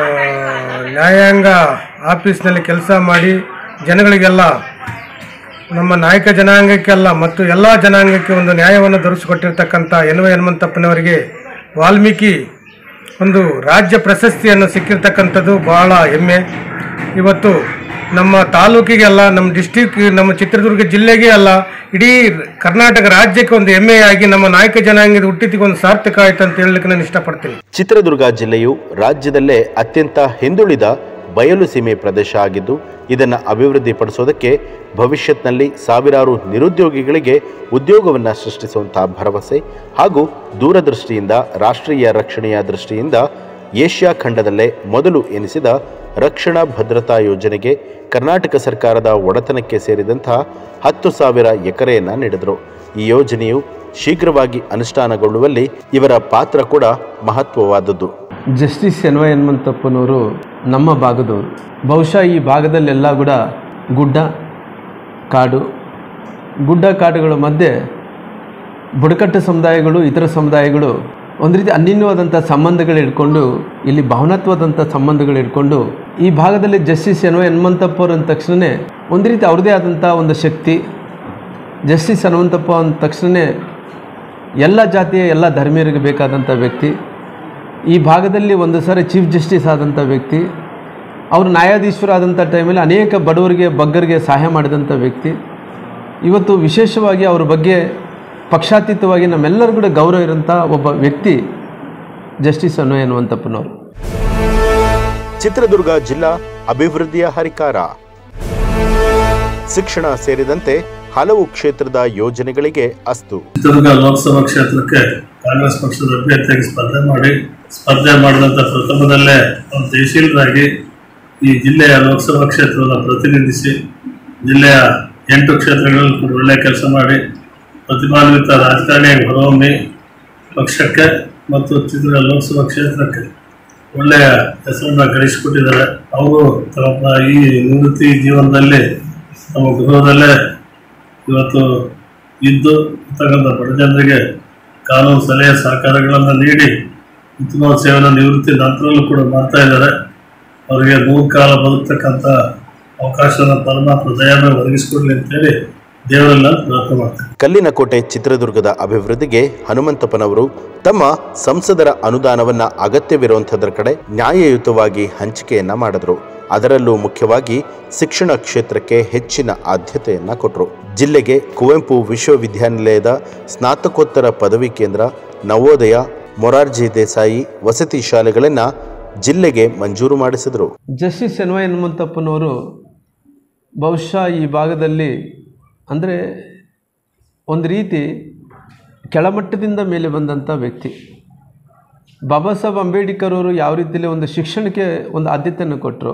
ನ್ಯಾಯಾಂಗ ಆಫೀಸ್ನಲ್ಲಿ ಕೆಲಸ ಮಾಡಿ ಜನಗಳಿಗೆಲ್ಲ ನಮ್ಮ ನಾಯಕ ಜನಾಂಗಕ್ಕೆಲ್ಲ ಮತ್ತು ಎಲ್ಲ ಜನಾಂಗಕ್ಕೆ ಒಂದು ನ್ಯಾಯವನ್ನು ದೊರಕಿಸಿಕೊಟ್ಟಿರ್ತಕ್ಕಂಥ ಎನ್ ವೈ ಹನುಮಂತಪ್ಪನವರಿಗೆ ವಾಲ್ಮೀಕಿ ಒಂದು ರಾಜ್ಯ ಪ್ರಶಸ್ತಿಯನ್ನು ಸಿಕ್ಕಿರ್ತಕ್ಕಂಥದ್ದು ಬಹಳ ಹೆಮ್ಮೆ ಇವತ್ತು ನಮ್ಮ ತಾಲೂಕಿಗೆ ಅಲ್ಲ ನಮ್ಮ ಡಿಸ್ಟಿಕ್ ನಮ್ಮ ಚಿತ್ರದುರ್ಗ ಜಿಲ್ಲೆಗೆ ಅಲ್ಲ ಇಡೀ ಕರ್ನಾಟಕ ರಾಜ್ಯಕ್ಕೆ ಒಂದು ಹೆಮ್ಮೆಯಾಗಿ ನಮ್ಮ ನಾಯಕ ಜನಾಂಗದ ಹುಟ್ಟಿತಿಗೆ ಒಂದು ಸಾರ್ಥಕ ಆಯ್ತು ಅಂತ ಹೇಳಲಿಕ್ಕೆ ನಾನು ಇಷ್ಟಪಡ್ತೀನಿ ಚಿತ್ರದುರ್ಗ ಜಿಲ್ಲೆಯು ರಾಜ್ಯದಲ್ಲೇ ಅತ್ಯಂತ ಹಿಂದುಳಿದ ಬಯಲು ಸೀಮೆ ಪ್ರದೇಶ ಆಗಿದ್ದು ಇದನ್ನು ಅಭಿವೃದ್ಧಿಪಡಿಸೋದಕ್ಕೆ ಭವಿಷ್ಯತ್ನಲ್ಲಿ ಸಾವಿರಾರು ನಿರುದ್ಯೋಗಿಗಳಿಗೆ ಉದ್ಯೋಗವನ್ನು ಸೃಷ್ಟಿಸುವಂತಹ ಭರವಸೆ ಹಾಗೂ ದೂರದೃಷ್ಟಿಯಿಂದ ರಾಷ್ಟ್ರೀಯ ರಕ್ಷಣೆಯ ದೃಷ್ಟಿಯಿಂದ ಏಷ್ಯಾ ಖಂಡದಲ್ಲೇ ಮೊದಲು ಎನಿಸಿದ ರಕ್ಷಣಾ ಭದ್ರತಾ ಯೋಜನೆಗೆ ಕರ್ನಾಟಕ ಸರ್ಕಾರದ ಒಡೆತನಕ್ಕೆ ಸೇರಿದಂತಹ ಹತ್ತು ಸಾವಿರ ಎಕರೆಯನ್ನು ನೀಡಿದರು ಈ ಯೋಜನೆಯು ಶೀಘ್ರವಾಗಿ ಅನುಷ್ಠಾನಗೊಳ್ಳುವಲ್ಲಿ ಇವರ ಪಾತ್ರ ಕೂಡ ಮಹತ್ವವಾದದ್ದು ಜಸ್ಟಿಸ್ ಎನ್ ವೈ ಹನುಮಂತಪ್ಪನವರು ನಮ್ಮ ಭಾಗದವರು ಬಹುಶಃ ಈ ಭಾಗದಲ್ಲೆಲ್ಲ ಕೂಡ ಗುಡ್ಡ ಕಾಡು ಗುಡ್ಡ ಕಾಡುಗಳ ಮಧ್ಯೆ ಬುಡಕಟ್ಟು ಸಮುದಾಯಗಳು ಇತರ ಸಮುದಾಯಗಳು ಒಂದು ರೀತಿ ಅನ್ಯೂನ್ಯವಾದಂಥ ಸಂಬಂಧಗಳು ಇಟ್ಕೊಂಡು ಇಲ್ಲಿ ಭಾವನಾತ್ಮವಾದಂಥ ಸಂಬಂಧಗಳು ಇಟ್ಕೊಂಡು ಈ ಭಾಗದಲ್ಲಿ ಜಸ್ಟಿಸ್ ಎನ್ ವೈ ಹನುಮಂತಪ್ಪ ಅಂದ ತಕ್ಷಣವೇ ಒಂದು ರೀತಿ ಅವ್ರದ್ದೇ ಆದಂಥ ಒಂದು ಶಕ್ತಿ ಜಸ್ಟಿಸ್ ಹನುಮಂತಪ್ಪ ಅಂದ ತಕ್ಷಣವೇ ಎಲ್ಲ ಜಾತಿಯ ಎಲ್ಲ ಧರ್ಮೀಯರಿಗೆ ಬೇಕಾದಂಥ ವ್ಯಕ್ತಿ ಈ ಭಾಗದಲ್ಲಿ ಒಂದು ಸಾರಿ ಚೀಫ್ ಜಸ್ಟಿಸ್ ಆದಂಥ ವ್ಯಕ್ತಿ ಅವರು ನ್ಯಾಯಾಧೀಶರು ಆದಂಥ ಟೈಮಲ್ಲಿ ಅನೇಕ ಬಡವರಿಗೆ ಬಗ್ಗರಿಗೆ ಸಹಾಯ ಮಾಡಿದಂಥ ವ್ಯಕ್ತಿ ಇವತ್ತು ವಿಶೇಷವಾಗಿ ಅವ್ರ ಬಗ್ಗೆ ಪಕ್ಷಾತೀತವಾಗಿ ನಮ್ಮೆಲ್ಲರೂ ಕೂಡ ಗೌರವ ಇರೋಂಥ ಒಬ್ಬ ವ್ಯಕ್ತಿ ಜಸ್ಟಿಸ್ ಅನ್ನೋ ಎನ್ನುವಂತಪ್ಪನವರು ಚಿತ್ರದುರ್ಗ ಜಿಲ್ಲಾ ಅಭಿವೃದ್ಧಿಯ ಹರಿಕಾರ ಶಿಕ್ಷಣ ಸೇರಿದಂತೆ ಹಲವು ಕ್ಷೇತ್ರದ ಯೋಜನೆಗಳಿಗೆ ಅಸ್ತು ಚಿತ್ರದುರ್ಗ ಲೋಕಸಭಾ ಕ್ಷೇತ್ರಕ್ಕೆ ಕಾಂಗ್ರೆಸ್ ಪಕ್ಷದ ಅಭ್ಯರ್ಥಿಯಾಗಿ ಸ್ಪರ್ಧೆ ಮಾಡಿ ಸ್ಪರ್ಧೆ ಮಾಡಿದಂಥ ಪ್ರಥಮದಲ್ಲೇ ಅವರು ಜಯಶೀಲರಾಗಿ ಈ ಜಿಲ್ಲೆಯ ಲೋಕಸಭಾ ಕ್ಷೇತ್ರವನ್ನು ಪ್ರತಿನಿಧಿಸಿ ಜಿಲ್ಲೆಯ ಎಂಟು ಕ್ಷೇತ್ರಗಳಲ್ಲಿ ಕೂಡ ಒಳ್ಳೆಯ ಕೆಲಸ ಮಾಡಿ ಪ್ರತಿಭಾನ್ವಿತ ರಾಜಕಾರಣಿಯಾಗಿ ಹೊರಹೊಮ್ಮಿ ಪಕ್ಷಕ್ಕೆ ಮತ್ತು ಚಿತ್ರದುರ್ಗ ಲೋಕಸಭಾ ಕ್ಷೇತ್ರಕ್ಕೆ ಒಳ್ಳೆಯ ಹೆಸರನ್ನು ಗಳಿಸಿಕೊಟ್ಟಿದ್ದಾರೆ ಅವರು ತಮ್ಮ ಈ ನಿವೃತ್ತಿ ಜೀವನದಲ್ಲಿ ನಮ್ಮ ಗೃಹದಲ್ಲೇ ಇವತ್ತು ಇದ್ದು ಇರ್ತಕ್ಕಂಥ ಬಡ ಜನರಿಗೆ ಕಾನೂನು ಸಲಹೆ ಸಹಕಾರಗಳನ್ನು ನೀಡಿ ಉತ್ತಮ ಸೇವನ ನಿವೃತ್ತಿ ನಂತರಲ್ಲೂ ಕೂಡ ಮಾಡ್ತಾ ಇದ್ದಾರೆ ಅವರಿಗೆ ನೂರು ಕಾಲ ಬದುಕ್ತಕ್ಕಂಥ ಅವಕಾಶನ ಪರಮಾತ್ಮ ದಯಾನ ಒದಗಿಸ್ಕೊಡ್ಲಿ ಅಂತೇಳಿ ದೇವರೆಲ್ಲ ಪ್ರಾರ್ಥನೆ ಮಾಡ್ತಾರೆ ಕಲ್ಲಿನ ಕೋಟೆ ಚಿತ್ರದುರ್ಗದ ಅಭಿವೃದ್ಧಿಗೆ ಹನುಮಂತಪ್ಪನವರು ತಮ್ಮ ಸಂಸದರ ಅನುದಾನವನ್ನ ಅಗತ್ಯವಿರುವಂಥದ್ರ ಕಡೆ ನ್ಯಾಯಯುತವಾಗಿ ಹಂಚಿಕೆಯನ್ನ ಮಾಡಿದ್ರು ಅದರಲ್ಲೂ ಮುಖ್ಯವಾಗಿ ಶಿಕ್ಷಣ ಕ್ಷೇತ್ರಕ್ಕೆ ಹೆಚ್ಚಿನ ಆದ್ಯತೆಯನ್ನ ಕೊಟ್ಟರು ಜಿಲ್ಲೆಗೆ ಕುವೆಂಪು ವಿಶ್ವವಿದ್ಯಾನಿಲಯದ ಸ್ನಾತಕೋತ್ತರ ಪದವಿ ಕೇಂದ್ರ ನವೋದಯ ಮೊರಾರ್ಜಿ ದೇಸಾಯಿ ವಸತಿ ಶಾಲೆಗಳನ್ನು ಜಿಲ್ಲೆಗೆ ಮಂಜೂರು ಮಾಡಿಸಿದರು ಜಸ್ಟಿಸ್ ಎನ್ ವೈ ಹನುಮಂತಪ್ಪನವರು ಬಹುಶಃ ಈ ಭಾಗದಲ್ಲಿ ಅಂದರೆ ಒಂದು ರೀತಿ ಕೆಳಮಟ್ಟದಿಂದ ಮೇಲೆ ಬಂದಂಥ ವ್ಯಕ್ತಿ ಬಾಬಾ ಸಾಹೇಬ್ ಅಂಬೇಡ್ಕರ್ ಅವರು ಯಾವ ರೀತಿಯಲ್ಲಿ ಒಂದು ಶಿಕ್ಷಣಕ್ಕೆ ಒಂದು ಆದ್ಯತೆಯನ್ನು ಕೊಟ್ಟರು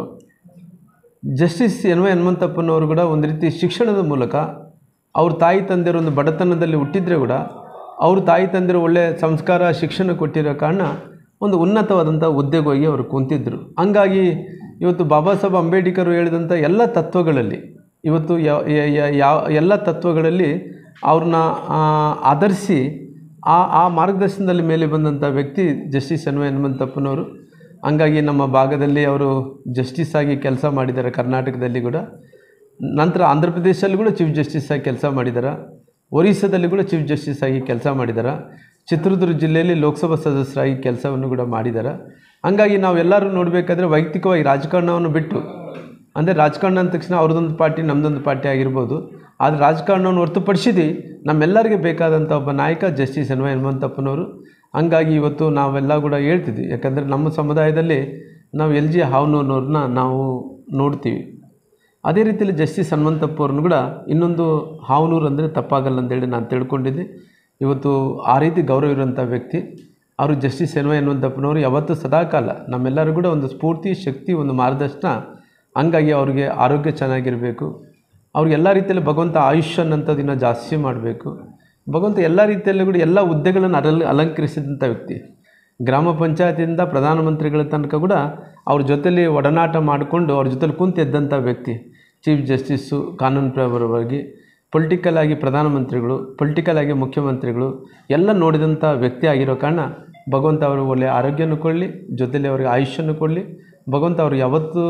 ಜಸ್ಟಿಸ್ ಎನ್ ವೈ ಹನುಮಂತಪ್ಪನವರು ಕೂಡ ಒಂದು ರೀತಿ ಶಿಕ್ಷಣದ ಮೂಲಕ ಅವ್ರ ತಾಯಿ ತಂದೆಯರು ಒಂದು ಬಡತನದಲ್ಲಿ ಹುಟ್ಟಿದ್ರೆ ಕೂಡ ಅವ್ರ ತಾಯಿ ತಂದೆಯರು ಒಳ್ಳೆಯ ಸಂಸ್ಕಾರ ಶಿಕ್ಷಣ ಕೊಟ್ಟಿರೋ ಕಾರಣ ಒಂದು ಉನ್ನತವಾದಂಥ ಹುದ್ದೆಗೆ ಹೋಗಿ ಅವರು ಕುಂತಿದ್ದರು ಹಂಗಾಗಿ ಇವತ್ತು ಬಾಬಾ ಸಾಹೇಬ್ ಅಂಬೇಡ್ಕರ್ ಹೇಳಿದಂಥ ಎಲ್ಲ ತತ್ವಗಳಲ್ಲಿ ಇವತ್ತು ಯಾವ ಯಾವ ಎಲ್ಲ ತತ್ವಗಳಲ್ಲಿ ಅವ್ರನ್ನ ಆ, ಆಧರಿಸಿ ಆ ಆ ಮಾರ್ಗದರ್ಶನದಲ್ಲಿ ಮೇಲೆ ಬಂದಂಥ ವ್ಯಕ್ತಿ ಜಸ್ಟಿಸ್ ಎನ್ ವೈ ಹನುಮಂತಪ್ಪನವರು ಹಂಗಾಗಿ ನಮ್ಮ ಭಾಗದಲ್ಲಿ ಅವರು ಜಸ್ಟಿಸ್ ಆಗಿ ಕೆಲಸ ಮಾಡಿದ್ದಾರೆ ಕರ್ನಾಟಕದಲ್ಲಿ ಕೂಡ ನಂತರ ಆಂಧ್ರ ಪ್ರದೇಶದಲ್ಲಿ ಕೂಡ ಚೀಫ್ ಜಸ್ಟಿಸ್ ಆಗಿ ಕೆಲಸ ಮಾಡಿದ್ದಾರೆ ಒರಿಸ್ಸಾದಲ್ಲಿ ಕೂಡ ಚೀಫ್ ಜಸ್ಟಿಸ್ ಆಗಿ ಕೆಲಸ ಮಾಡಿದ್ದಾರೆ ಚಿತ್ರದುರ್ಗ ಜಿಲ್ಲೆಯಲ್ಲಿ ಲೋಕಸಭಾ ಸದಸ್ಯರಾಗಿ ಕೆಲಸವನ್ನು ಕೂಡ ಮಾಡಿದ್ದಾರೆ ಹಂಗಾಗಿ ನಾವೆಲ್ಲರೂ ನೋಡಬೇಕಾದ್ರೆ ವೈಯಕ್ತಿಕವಾಗಿ ರಾಜಕಾರಣವನ್ನು ಬಿಟ್ಟು ಅಂದರೆ ರಾಜಕಾರಣ ಅಂದ ತಕ್ಷಣ ಅವ್ರದ್ದೊಂದು ಪಾರ್ಟಿ ನಮ್ಮದೊಂದು ಪಾರ್ಟಿ ಆಗಿರ್ಬೋದು ಆದರೆ ರಾಜಕಾರಣವನ್ನು ಹೊರತುಪಡಿಸಿದ್ದು ನಮ್ಮೆಲ್ಲರಿಗೆ ಬೇಕಾದಂಥ ಒಬ್ಬ ನಾಯಕ ಜಸ್ಟಿಸ್ ಎನ್ ವೈ ಹನುಮಂತಪ್ಪನವರು ಹಂಗಾಗಿ ಇವತ್ತು ನಾವೆಲ್ಲ ಕೂಡ ಹೇಳ್ತಿದ್ವಿ ಯಾಕಂದರೆ ನಮ್ಮ ಸಮುದಾಯದಲ್ಲಿ ನಾವು ಎಲ್ ಜಿ ಹಾವನೂರ್ನವ್ರನ್ನ ನಾವು ನೋಡ್ತೀವಿ ಅದೇ ರೀತಿಯಲ್ಲಿ ಜಸ್ಟಿಸ್ ಹನುಮಂತಪ್ಪ ಅವ್ರನ್ನು ಕೂಡ ಇನ್ನೊಂದು ಹಾವನೂರು ಅಂದರೆ ತಪ್ಪಾಗಲ್ಲ ಅಂತೇಳಿ ನಾನು ತಿಳ್ಕೊಂಡಿದ್ದೆ ಇವತ್ತು ಆ ರೀತಿ ಗೌರವ ಇರುವಂಥ ವ್ಯಕ್ತಿ ಅವರು ಜಸ್ಟಿಸ್ ಎನ್ ವೈ ಹನುಮಂತಪ್ಪನವರು ಯಾವತ್ತೂ ಸದಾಕಾಲ ನಮ್ಮೆಲ್ಲರೂ ಕೂಡ ಒಂದು ಸ್ಫೂರ್ತಿ ಶಕ್ತಿ ಒಂದು ಮಾರ್ಗದರ್ಶನ ಹಂಗಾಗಿ ಅವ್ರಿಗೆ ಆರೋಗ್ಯ ಚೆನ್ನಾಗಿರಬೇಕು ಅವ್ರಿಗೆ ಎಲ್ಲ ರೀತಿಯಲ್ಲಿ ಭಗವಂತ ಆಯುಷ್ಯನ್ನಂಥದ್ದು ಇನ್ನೂ ಜಾಸ್ತಿ ಮಾಡಬೇಕು ಭಗವಂತ ಎಲ್ಲ ರೀತಿಯಲ್ಲೂ ಕೂಡ ಎಲ್ಲ ಹುದ್ದೆಗಳನ್ನು ಅರಲ್ ಅಲಂಕರಿಸಿದಂಥ ವ್ಯಕ್ತಿ ಗ್ರಾಮ ಪಂಚಾಯತಿಯಿಂದ ಪ್ರಧಾನಮಂತ್ರಿಗಳ ತನಕ ಕೂಡ ಅವ್ರ ಜೊತೆಲಿ ಒಡನಾಟ ಮಾಡಿಕೊಂಡು ಅವ್ರ ಜೊತೆಲಿ ಕುಂತು ಎದ್ದಂಥ ವ್ಯಕ್ತಿ ಚೀಫ್ ಜಸ್ಟಿಸ್ಸು ಕಾನೂನು ಪ್ರಭರವಾಗಿ ಪೊಲಿಟಿಕಲ್ ಆಗಿ ಪ್ರಧಾನಮಂತ್ರಿಗಳು ಪೊಲಿಟಿಕಲ್ ಆಗಿ ಮುಖ್ಯಮಂತ್ರಿಗಳು ಎಲ್ಲ ನೋಡಿದಂಥ ವ್ಯಕ್ತಿ ಆಗಿರೋ ಕಾರಣ ಭಗವಂತ ಅವರು ಒಳ್ಳೆಯ ಆರೋಗ್ಯನೂ ಕೊಡಲಿ ಜೊತೆಲಿ ಅವ್ರಿಗೆ ಆಯುಷ್ಯನೂ ಕೊಡಲಿ ಭಗವಂತ ಅವರು ಯಾವತ್ತೂ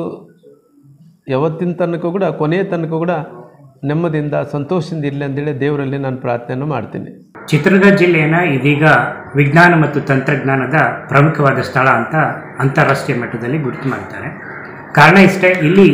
ಯಾವತ್ತಿನ ತನಕ ಕೂಡ ಕೊನೆಯ ತನಕ ಕೂಡ ನೆಮ್ಮದಿಯಿಂದ ಸಂತೋಷದಿಂದ ಇರಲಿ ಅಂತೇಳಿ ದೇವರಲ್ಲಿ ನಾನು ಪ್ರಾರ್ಥನೆಯನ್ನು ಮಾಡ್ತೀನಿ ಚಿತ್ರದುರ್ಗ ಜಿಲ್ಲೆಯನ್ನು ಇದೀಗ ವಿಜ್ಞಾನ ಮತ್ತು ತಂತ್ರಜ್ಞಾನದ ಪ್ರಮುಖವಾದ ಸ್ಥಳ ಅಂತ ಅಂತಾರಾಷ್ಟ್ರೀಯ ಮಟ್ಟದಲ್ಲಿ ಗುರುತು ಮಾಡ್ತಾರೆ ಕಾರಣ ಇಷ್ಟೇ ಇಲ್ಲಿ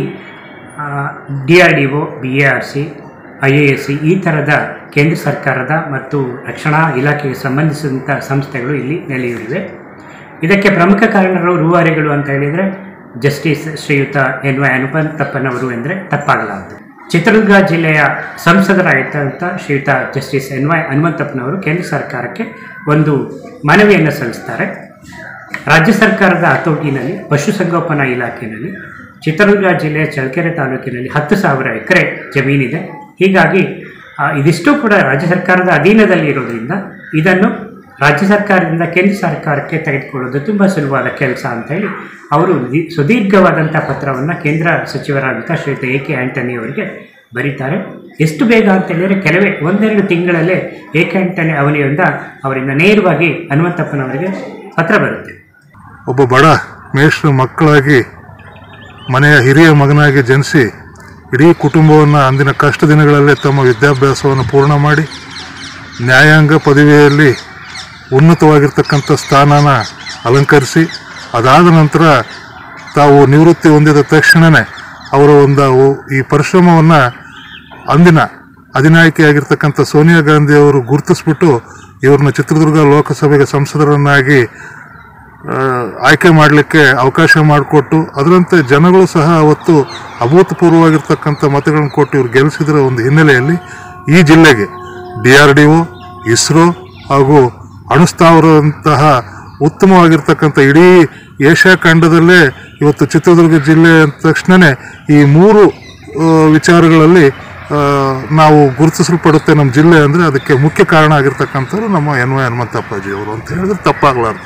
D R D O B A R C I A S C ಈ ಥರದ ಕೇಂದ್ರ ಸರ್ಕಾರದ ಮತ್ತು ರಕ್ಷಣಾ ಇಲಾಖೆಗೆ ಸಂಬಂಧಿಸಿದಂಥ ಸಂಸ್ಥೆಗಳು ಇಲ್ಲಿ ನೆಲೆಯೂರಿವೆ ಇದಕ್ಕೆ ಪ್ರಮುಖ ಕಾರಣರು ರೂವಾರಿಗಳು ಅಂತ ಹೇಳಿದರೆ ಜಸ್ಟಿಸ್ ಶ್ರೀಯುತ ಎನ್ ವೈ ಹನುಮಂತಪ್ಪನವರು ಎಂದರೆ ತಪ್ಪಾಗಲಾರದು ಚಿತ್ರದುರ್ಗ ಜಿಲ್ಲೆಯ ಸಂಸದರಾಗಿದ್ದಂಥ ಶ್ರೀಯುತ ಜಸ್ಟಿಸ್ ಎನ್ ವೈ ಹನುಮಂತಪ್ಪನವರು ಕೇಂದ್ರ ಸರ್ಕಾರಕ್ಕೆ ಒಂದು ಮನವಿಯನ್ನು ಸಲ್ಲಿಸ್ತಾರೆ ರಾಜ್ಯ ಸರ್ಕಾರದ ಹತೋಟಿನಲ್ಲಿ ಪಶುಸಂಗೋಪನಾ ಇಲಾಖೆಯಲ್ಲಿ ಚಿತ್ರದುರ್ಗ ಜಿಲ್ಲೆಯ ಚಳ್ಳಕೆರೆ ತಾಲೂಕಿನಲ್ಲಿ ಹತ್ತು ಸಾವಿರ ಎಕರೆ ಜಮೀನಿದೆ ಹೀಗಾಗಿ ಆ, ಇದಿಷ್ಟು ಕೂಡ ರಾಜ್ಯ ಸರ್ಕಾರದ ಅಧೀನದಲ್ಲಿ ಇರೋದ್ರಿಂದ ಇದನ್ನು ರಾಜ್ಯ ಸರ್ಕಾರದಿಂದ ಕೇಂದ್ರ ಸರ್ಕಾರಕ್ಕೆ ತೆಗೆದುಕೊಳ್ಳೋದು ತುಂಬ ಸುಲಭವಾದ ಕೆಲಸ ಅಂತೇಳಿ ಅವರು ದಿ- ಸುದೀರ್ಘವಾದಂಥ ಪತ್ರವನ್ನು ಕೇಂದ್ರ ಸಚಿವರಾದಂಥ ಶ್ರೀಯುತ ಎ ಕೆ ಆಂಟನಿ ಅವರಿಗೆ ಬರೀತಾರೆ ಎಷ್ಟು ಬೇಗ ಅಂತ ಹೇಳಿದರೆ ಕೆಲವೇ ಒಂದೆರಡು ತಿಂಗಳಲ್ಲೇ ಎ ಕೆ ಆಂಟನಿ ಅವನಿಯಿಂದ ಅವರಿಂದ ನೇರವಾಗಿ ಹನುಮಂತಪ್ಪನವರಿಗೆ ಪತ್ರ ಬರುತ್ತೆ ಒಬ್ಬ ಬಡ ಮೇಷ್ಟ್ರ ಮಕ್ಕಳಾಗಿ ಮನೆಯ ಹಿರಿಯ ಮಗನಾಗಿ ಜನಿಸಿ ಇಡೀ ಕುಟುಂಬವನ್ನು ಅಂದಿನ ಕಷ್ಟ ದಿನಗಳಲ್ಲೇ ತಮ್ಮ ವಿದ್ಯಾಭ್ಯಾಸವನ್ನು ಪೂರ್ಣ ಮಾಡಿ ನ್ಯಾಯಾಂಗ ಪದವಿಯಲ್ಲಿ ಉನ್ನತವಾಗಿರ್ತಕ್ಕಂಥ ಸ್ಥಾನನ ಅಲಂಕರಿಸಿ ಅದಾದ ನಂತರ ತಾವು ನಿವೃತ್ತಿ ಹೊಂದಿದ ತಕ್ಷಣವೇ ಅವರ ಒಂದು ಈ ಪರಿಶ್ರಮವನ್ನು ಅಂದಿನ ಅಧಿನಾಯಕಿಯಾಗಿರ್ತಕ್ಕಂಥ ಸೋನಿಯಾ ಗಾಂಧಿ ಅವರು ಗುರುತಿಸ್ಬಿಟ್ಟು ಇವ್ರನ್ನ ಚಿತ್ರದುರ್ಗ ಲೋಕಸಭೆಗೆ ಸಂಸದರನ್ನಾಗಿ ಆ, ಆಯ್ಕೆ ಮಾಡಲಿಕ್ಕೆ ಅವಕಾಶ ಮಾಡಿಕೊಟ್ಟು ಅದರಂತೆ ಜನಗಳು ಸಹ ಅವತ್ತು ಅಭೂತಪೂರ್ವವಾಗಿರ್ತಕ್ಕಂಥ ಮತಗಳನ್ನು ಕೊಟ್ಟು ಇವ್ರು ಗೆಲ್ಲಿಸಿದ್ರ ಒಂದು ಹಿನ್ನೆಲೆಯಲ್ಲಿ ಈ ಜಿಲ್ಲೆಗೆ D R D O ISRO ಹಾಗೂ ಅಣುಸ್ಥಾವರದಂತಹ ಉತ್ತಮವಾಗಿರ್ತಕ್ಕಂಥ ಇಡೀ ಏಷ್ಯಾ ಖಂಡದಲ್ಲೇ ಇವತ್ತು ಚಿತ್ರದುರ್ಗ ಜಿಲ್ಲೆ ಅಂದ ತಕ್ಷಣವೇ ಈ ಮೂರು ಆ, ವಿಚಾರಗಳಲ್ಲಿ ಆ, ನಾವು ಗುರುತಿಸಲ್ಪಡುತ್ತೆ ನಮ್ಮ ಜಿಲ್ಲೆ ಅಂದರೆ ಅದಕ್ಕೆ ಮುಖ್ಯ ಕಾರಣ ಆಗಿರ್ತಕ್ಕಂಥವ್ರು ನಮ್ಮ ಎನ್ ವೈ ಹನುಮಂತಪ್ಪಾಜಿ ಅವರು ಅಂತ ಹೇಳಿದ್ರೆ ತಪ್ಪಾಗಲಾರ್ದು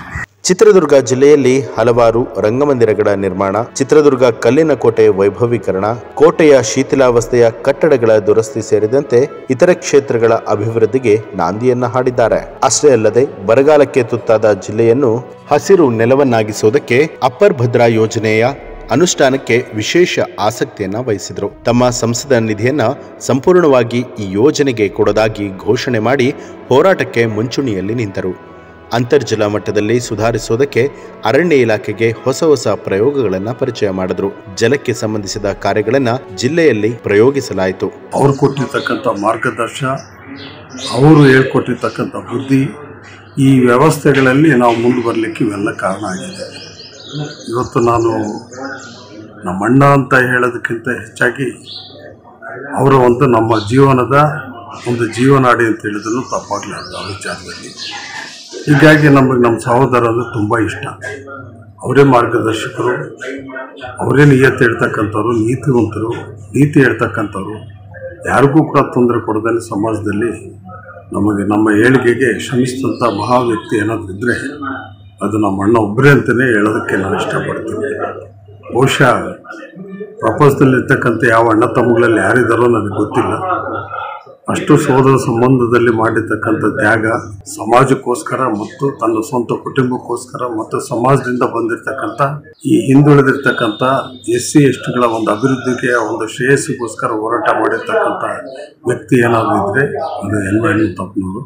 ಚಿತ್ರದುರ್ಗ ಜಿಲ್ಲೆಯಲ್ಲಿ ಹಲವಾರು ರಂಗಮಂದಿರಗಳ ನಿರ್ಮಾಣ ಚಿತ್ರದುರ್ಗ ಕಲ್ಲಿನ ಕೋಟೆ ವೈಭವೀಕರಣ ಕೋಟೆಯ ಶಿಥಿಲಾವಸ್ಥೆಯ ಕಟ್ಟಡಗಳ ದುರಸ್ತಿ ಸೇರಿದಂತೆ ಇತರೆ ಕ್ಷೇತ್ರಗಳ ಅಭಿವೃದ್ಧಿಗೆ ನಾಂದಿಯನ್ನ ಹಾಡಿದ್ದಾರೆ ಅಷ್ಟೇ ಅಲ್ಲದೆ ಬರಗಾಲಕ್ಕೆ ತುತ್ತಾದ ಜಿಲ್ಲೆಯನ್ನು ಹಸಿರು ನೆಲವನ್ನಾಗಿಸುವುದಕ್ಕೆ ಅಪ್ಪರ್ ಭದ್ರಾ ಯೋಜನೆಯ ಅನುಷ್ಠಾನಕ್ಕೆ ವಿಶೇಷ ಆಸಕ್ತಿಯನ್ನ ವಹಿಸಿದರು ತಮ್ಮ ಸಂಸದ ನಿಧಿಯನ್ನ ಸಂಪೂರ್ಣವಾಗಿ ಈ ಯೋಜನೆಗೆ ಕೊಡೋದಾಗಿ ಘೋಷಣೆ ಮಾಡಿ ಹೋರಾಟಕ್ಕೆ ಮುಂಚೂಣಿಯಲ್ಲಿ ನಿಂತರು ಅಂತರ್ಜಲ ಮಟ್ಟದಲ್ಲಿ ಸುಧಾರಿಸೋದಕ್ಕೆ ಅರಣ್ಯ ಇಲಾಖೆಗೆ ಹೊಸ ಹೊಸ ಪ್ರಯೋಗಗಳನ್ನು ಪರಿಚಯ ಮಾಡಿದ್ರು ಜಲಕ್ಕೆ ಸಂಬಂಧಿಸಿದ ಕಾರ್ಯಗಳನ್ನ ಜಿಲ್ಲೆಯಲ್ಲಿ ಪ್ರಯೋಗಿಸಲಾಯಿತು ಅವ್ರು ಕೊಟ್ಟಿರ್ತಕ್ಕಂಥ ಮಾರ್ಗದರ್ಶ ಅವರು ಹೇಳ್ಕೊಟ್ಟಿರ್ತಕ್ಕಂಥ ಬುದ್ಧಿ ಈ ವ್ಯವಸ್ಥೆಗಳಲ್ಲಿ ನಾವು ಮುಂದೆ ಬರಲಿಕ್ಕೆ ಇವೆಲ್ಲ ಕಾರಣ ಆಗಿದೆ ಇವತ್ತು ನಾನು ನಮ್ಮ ಅಣ್ಣ ಅಂತ ಹೇಳೋದಕ್ಕಿಂತ ಹೆಚ್ಚಾಗಿ ಅವರ ಒಂದು ನಮ್ಮ ಜೀವನದ ಒಂದು ಜೀವನಾಡಿ ಅಂತ ಹೇಳಿದ್ರು ತಪ್ಪಾಗಲಾರ್ದು ಆ ವಿಚಾರದಲ್ಲಿ ಹೀಗಾಗಿ ನಮಗೆ ನಮ್ಮ ಸಹೋದರ ಅಂದರೆ ತುಂಬ ಇಷ್ಟ ಅವರೇ ಮಾರ್ಗದರ್ಶಕರು ಅವರೇ ನಿಯತ್ತು ಹೇಳ್ತಕ್ಕಂಥವ್ರು ನೀತಿವಂತರು ನೀತಿ ಹೇಳ್ತಕ್ಕಂಥವ್ರು ಯಾರಿಗೂ ಕೂಡ ತೊಂದರೆ ಕೊಡದಲ್ಲಿ ಸಮಾಜದಲ್ಲಿ ನಮಗೆ ನಮ್ಮ ಏಳಿಗೆಗೆ ಶ್ರಮಿಸಿದಂಥ ಮಹಾ ವ್ಯಕ್ತಿ ಏನಾದರೂ ಇದ್ದರೆ ಅದು ನಮ್ಮ ಅಣ್ಣ ಒಬ್ಬರೇ ಅಂತಲೇ ಹೇಳೋದಕ್ಕೆ ನಾನು ಇಷ್ಟಪಡ್ತೀನಿ ಬಹುಶಃ ಪ್ರಪಂಚದಲ್ಲಿರ್ತಕ್ಕಂಥ ಯಾವ ಅಣ್ಣ ತಮ್ಮಗಳಲ್ಲಿ ಯಾರಿದ್ದಾರೋ ನನಗೆ ಗೊತ್ತಿಲ್ಲ ಅಷ್ಟು ಸೋದರ ಸಂಬಂಧದಲ್ಲಿ ಮಾಡಿರ್ತಕ್ಕಂಥ ತ್ಯಾಗ ಸಮಾಜಕ್ಕೋಸ್ಕರ ಮತ್ತು ತನ್ನ ಸ್ವಂತ ಕುಟುಂಬಕ್ಕೋಸ್ಕರ ಮತ್ತು ಸಮಾಜದಿಂದ ಬಂದಿರತಕ್ಕಂಥ ಈ ಹಿಂದುಳಿದಿರ್ತಕ್ಕಂಥ ಎಸ್ ಸಿ ಎಸ್ಟಿಗಳ ಒಂದು ಅಭಿವೃದ್ಧಿಗೆ ಒಂದು ಶ್ರೇಯಸ್ಸಿಗೋಸ್ಕರ ಹೋರಾಟ ಮಾಡಿರ್ತಕ್ಕಂಥ ವ್ಯಕ್ತಿ ಏನಾದರೂ ಇದ್ದರೆ ಅದು ಎನ್ ತಪ್ಪನವರು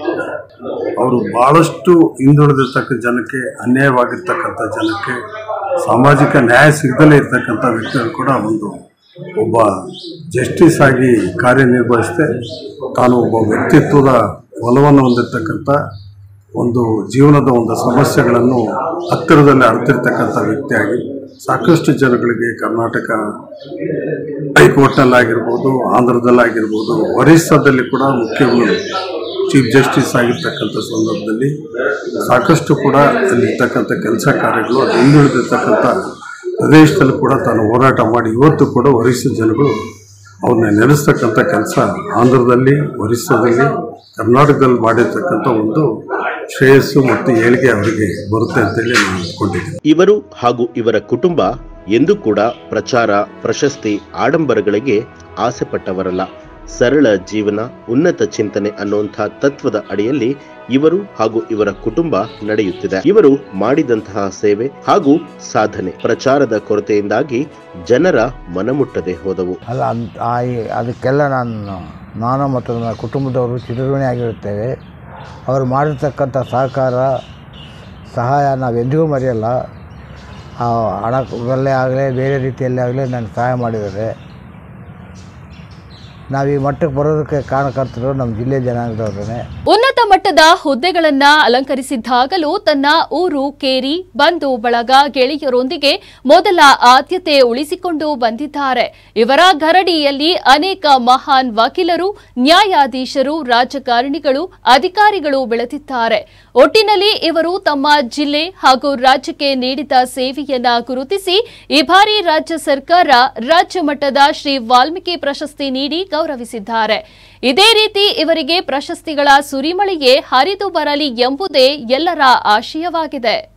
ಅವರು ಭಾಳಷ್ಟು ಹಿಂದುಳಿದಿರ್ತಕ್ಕಂಥ ಜನಕ್ಕೆ ಅನ್ಯಾಯವಾಗಿರ್ತಕ್ಕಂಥ ಜನಕ್ಕೆ ಸಾಮಾಜಿಕ ನ್ಯಾಯ ಸಿಗದಲೇ ಇರ್ತಕ್ಕಂಥ ವ್ಯಕ್ತಿಗಳು ಕೂಡ ಒಂದು ಒಬ್ಬ ಜಸ್ಟಿಸ್ ಆಗಿ ಕಾರ್ಯನಿರ್ವಹಿಸದೆ ತಾನು ಒಬ್ಬ ವ್ಯಕ್ತಿತ್ವದ ಒಲವನ್ನು ಹೊಂದಿರತಕ್ಕಂಥ ಒಂದು ಜೀವನದ ಒಂದು ಸಮಸ್ಯೆಗಳನ್ನು ಹತ್ತಿರದಲ್ಲಿ ಅರ್ತಿರ್ತಕ್ಕಂಥ ವ್ಯಕ್ತಿಯಾಗಿ ಸಾಕಷ್ಟು ಜನಗಳಿಗೆ ಕರ್ನಾಟಕ ಹೈಕೋರ್ಟ್ನಲ್ಲಾಗಿರ್ಬೋದು ಆಂಧ್ರದಲ್ಲಾಗಿರ್ಬೋದು ಒರಿಸ್ಸಾದಲ್ಲಿ ಕೂಡ ಮುಖ್ಯ ಚೀಫ್ ಜಸ್ಟಿಸ್ ಆಗಿರ್ತಕ್ಕಂಥ ಸಂದರ್ಭದಲ್ಲಿ ಸಾಕಷ್ಟು ಕೂಡ ಅಲ್ಲಿರ್ತಕ್ಕಂಥ ಕೆಲಸ ಕಾರ್ಯಗಳು ಅದು ಹಿಂದುಳಿದಿರ್ತಕ್ಕಂಥ ಪ್ರದೇಶದಲ್ಲಿ ಕೂಡ ತಾನು ಹೋರಾಟ ಮಾಡಿ ಇವತ್ತು ಕೂಡ ಒರಿಸ್ಸಾ ಜನಗಳು ಅವ್ರನ್ನ ನೆನೆಸ್ತಕ್ಕಂಥ ಕೆಲಸ ಆಂಧ್ರದಲ್ಲಿ ಒರಿಸ್ಸಾದಲ್ಲಿ ಕರ್ನಾಟಕದಲ್ಲಿ ಮಾಡಿರ್ತಕ್ಕಂಥ ಒಂದು ಶ್ರೇಯಸ್ಸು ಮತ್ತು ಏಳಿಗೆ ಅವರಿಗೆ ಬರುತ್ತೆ ಅಂತೇಳಿ ನಾನು ಅಂದ್ಕೊಂಡಿದ್ದೀನಿ ಇವರು ಹಾಗೂ ಇವರ ಕುಟುಂಬ ಎಂದೂ ಕೂಡ ಪ್ರಚಾರ ಪ್ರಶಸ್ತಿ ಆಡಂಬರಗಳಿಗೆ ಆಸೆ ಪಟ್ಟವರಲ್ಲ ಸರಳ ಜೀವನ ಉನ್ನತ ಚಿಂತನೆ ಅನ್ನುವಂಥ ತತ್ವದ ಅಡಿಯಲ್ಲಿ ಇವರು ಹಾಗೂ ಇವರ ಕುಟುಂಬ ನಡೆಯುತ್ತಿದೆ ಇವರು ಮಾಡಿದಂತಹ ಸೇವೆ ಹಾಗೂ ಸಾಧನೆ ಪ್ರಚಾರದ ಕೊರತೆಯಿಂದಾಗಿ ಜನರ ಮನಮುಟ್ಟದೆ ಹೋದವು ಅಲ್ಲ ಅಂತ ಆ ಈ- ಅದಕ್ಕೆಲ್ಲ ನಾನು ನಾನು ಮತ್ತು ನನ್ನ ಕುಟುಂಬದವರು ಚಿರಋಣಿ ಆಗಿರುತ್ತೇವೆ ಅವರು ಮಾಡಿರ್ತಕ್ಕಂಥ ಸಹಕಾರ ಸಹಾಯ ನಾವೆಂದಿಗೂ ಮರೆಯಲ್ಲ ಆ ಹಣದಲ್ಲೇ ಆಗಲಿ ಬೇರೆ ರೀತಿಯಲ್ಲೇ ಆಗಲಿ ನನಗೆ ಸಹಾಯ ಮಾಡಿದ್ದಾರೆ ನಾವು ಈ ಮಟ್ಟಕ್ಕೆ ಬರೋದಕ್ಕೆ ಕಾರಣಕರ್ತರು ನಮ್ಮ ಜಿಲ್ಲೆ ಜನಾಂಗದವ್ರೇ ಉನ್ನತ ಮಟ್ಟದ ಹುದ್ದೆಗಳನ್ನ ಅಲಂಕರಿಸಿದ್ದಾಗಲೂ ತನ್ನ ಊರು ಕೇರಿ ಬಂಧು ಬಳಗ ಗೆಳೆಯರೊಂದಿಗೆ ಮೊದಲ ಆದ್ಯತೆ ಉಳಿಸಿಕೊಂಡು ಬಂದಿದ್ದಾರೆ ಇವರ ಗರಡಿಯಲ್ಲಿ ಅನೇಕ ಮಹಾನ್ ವಕೀಲರು ನ್ಯಾಯಾಧೀಶರು ರಾಜಕಾರಣಿಗಳು ಅಧಿಕಾರಿಗಳು ಬೆಳೆದಿದ್ದಾರೆ ಒಟ್ಟಿನಲ್ಲಿ ಇವರು ತಮ್ಮ ಜಿಲ್ಲೆ ಹಾಗೂ ರಾಜ್ಯಕ್ಕೆ ನೀಡಿದ ಸೇವೆಯನ್ನ ಗುರುತಿಸಿ ಈ ಬಾರಿ ರಾಜ್ಯ ಸರ್ಕಾರ ರಾಜ್ಯ ಮಟ್ಟದ ಶ್ರೀ ವಾಲ್ಮೀಕಿ ಪ್ರಶಸ್ತಿ ನೀಡಿ ಗೌರವಿಸಿದ್ದಾರೆ ಇದೇ ರೀತಿ ಇವರಿಗೆ ಪ್ರಶಸ್ತಿಗಳ ಸುರಿಮಳೆಯೇ ಹರಿದು ಬರಲಿ ಎಂಬುದೇ ಎಲ್ಲರ ಆಶಯವಾಗಿದೆ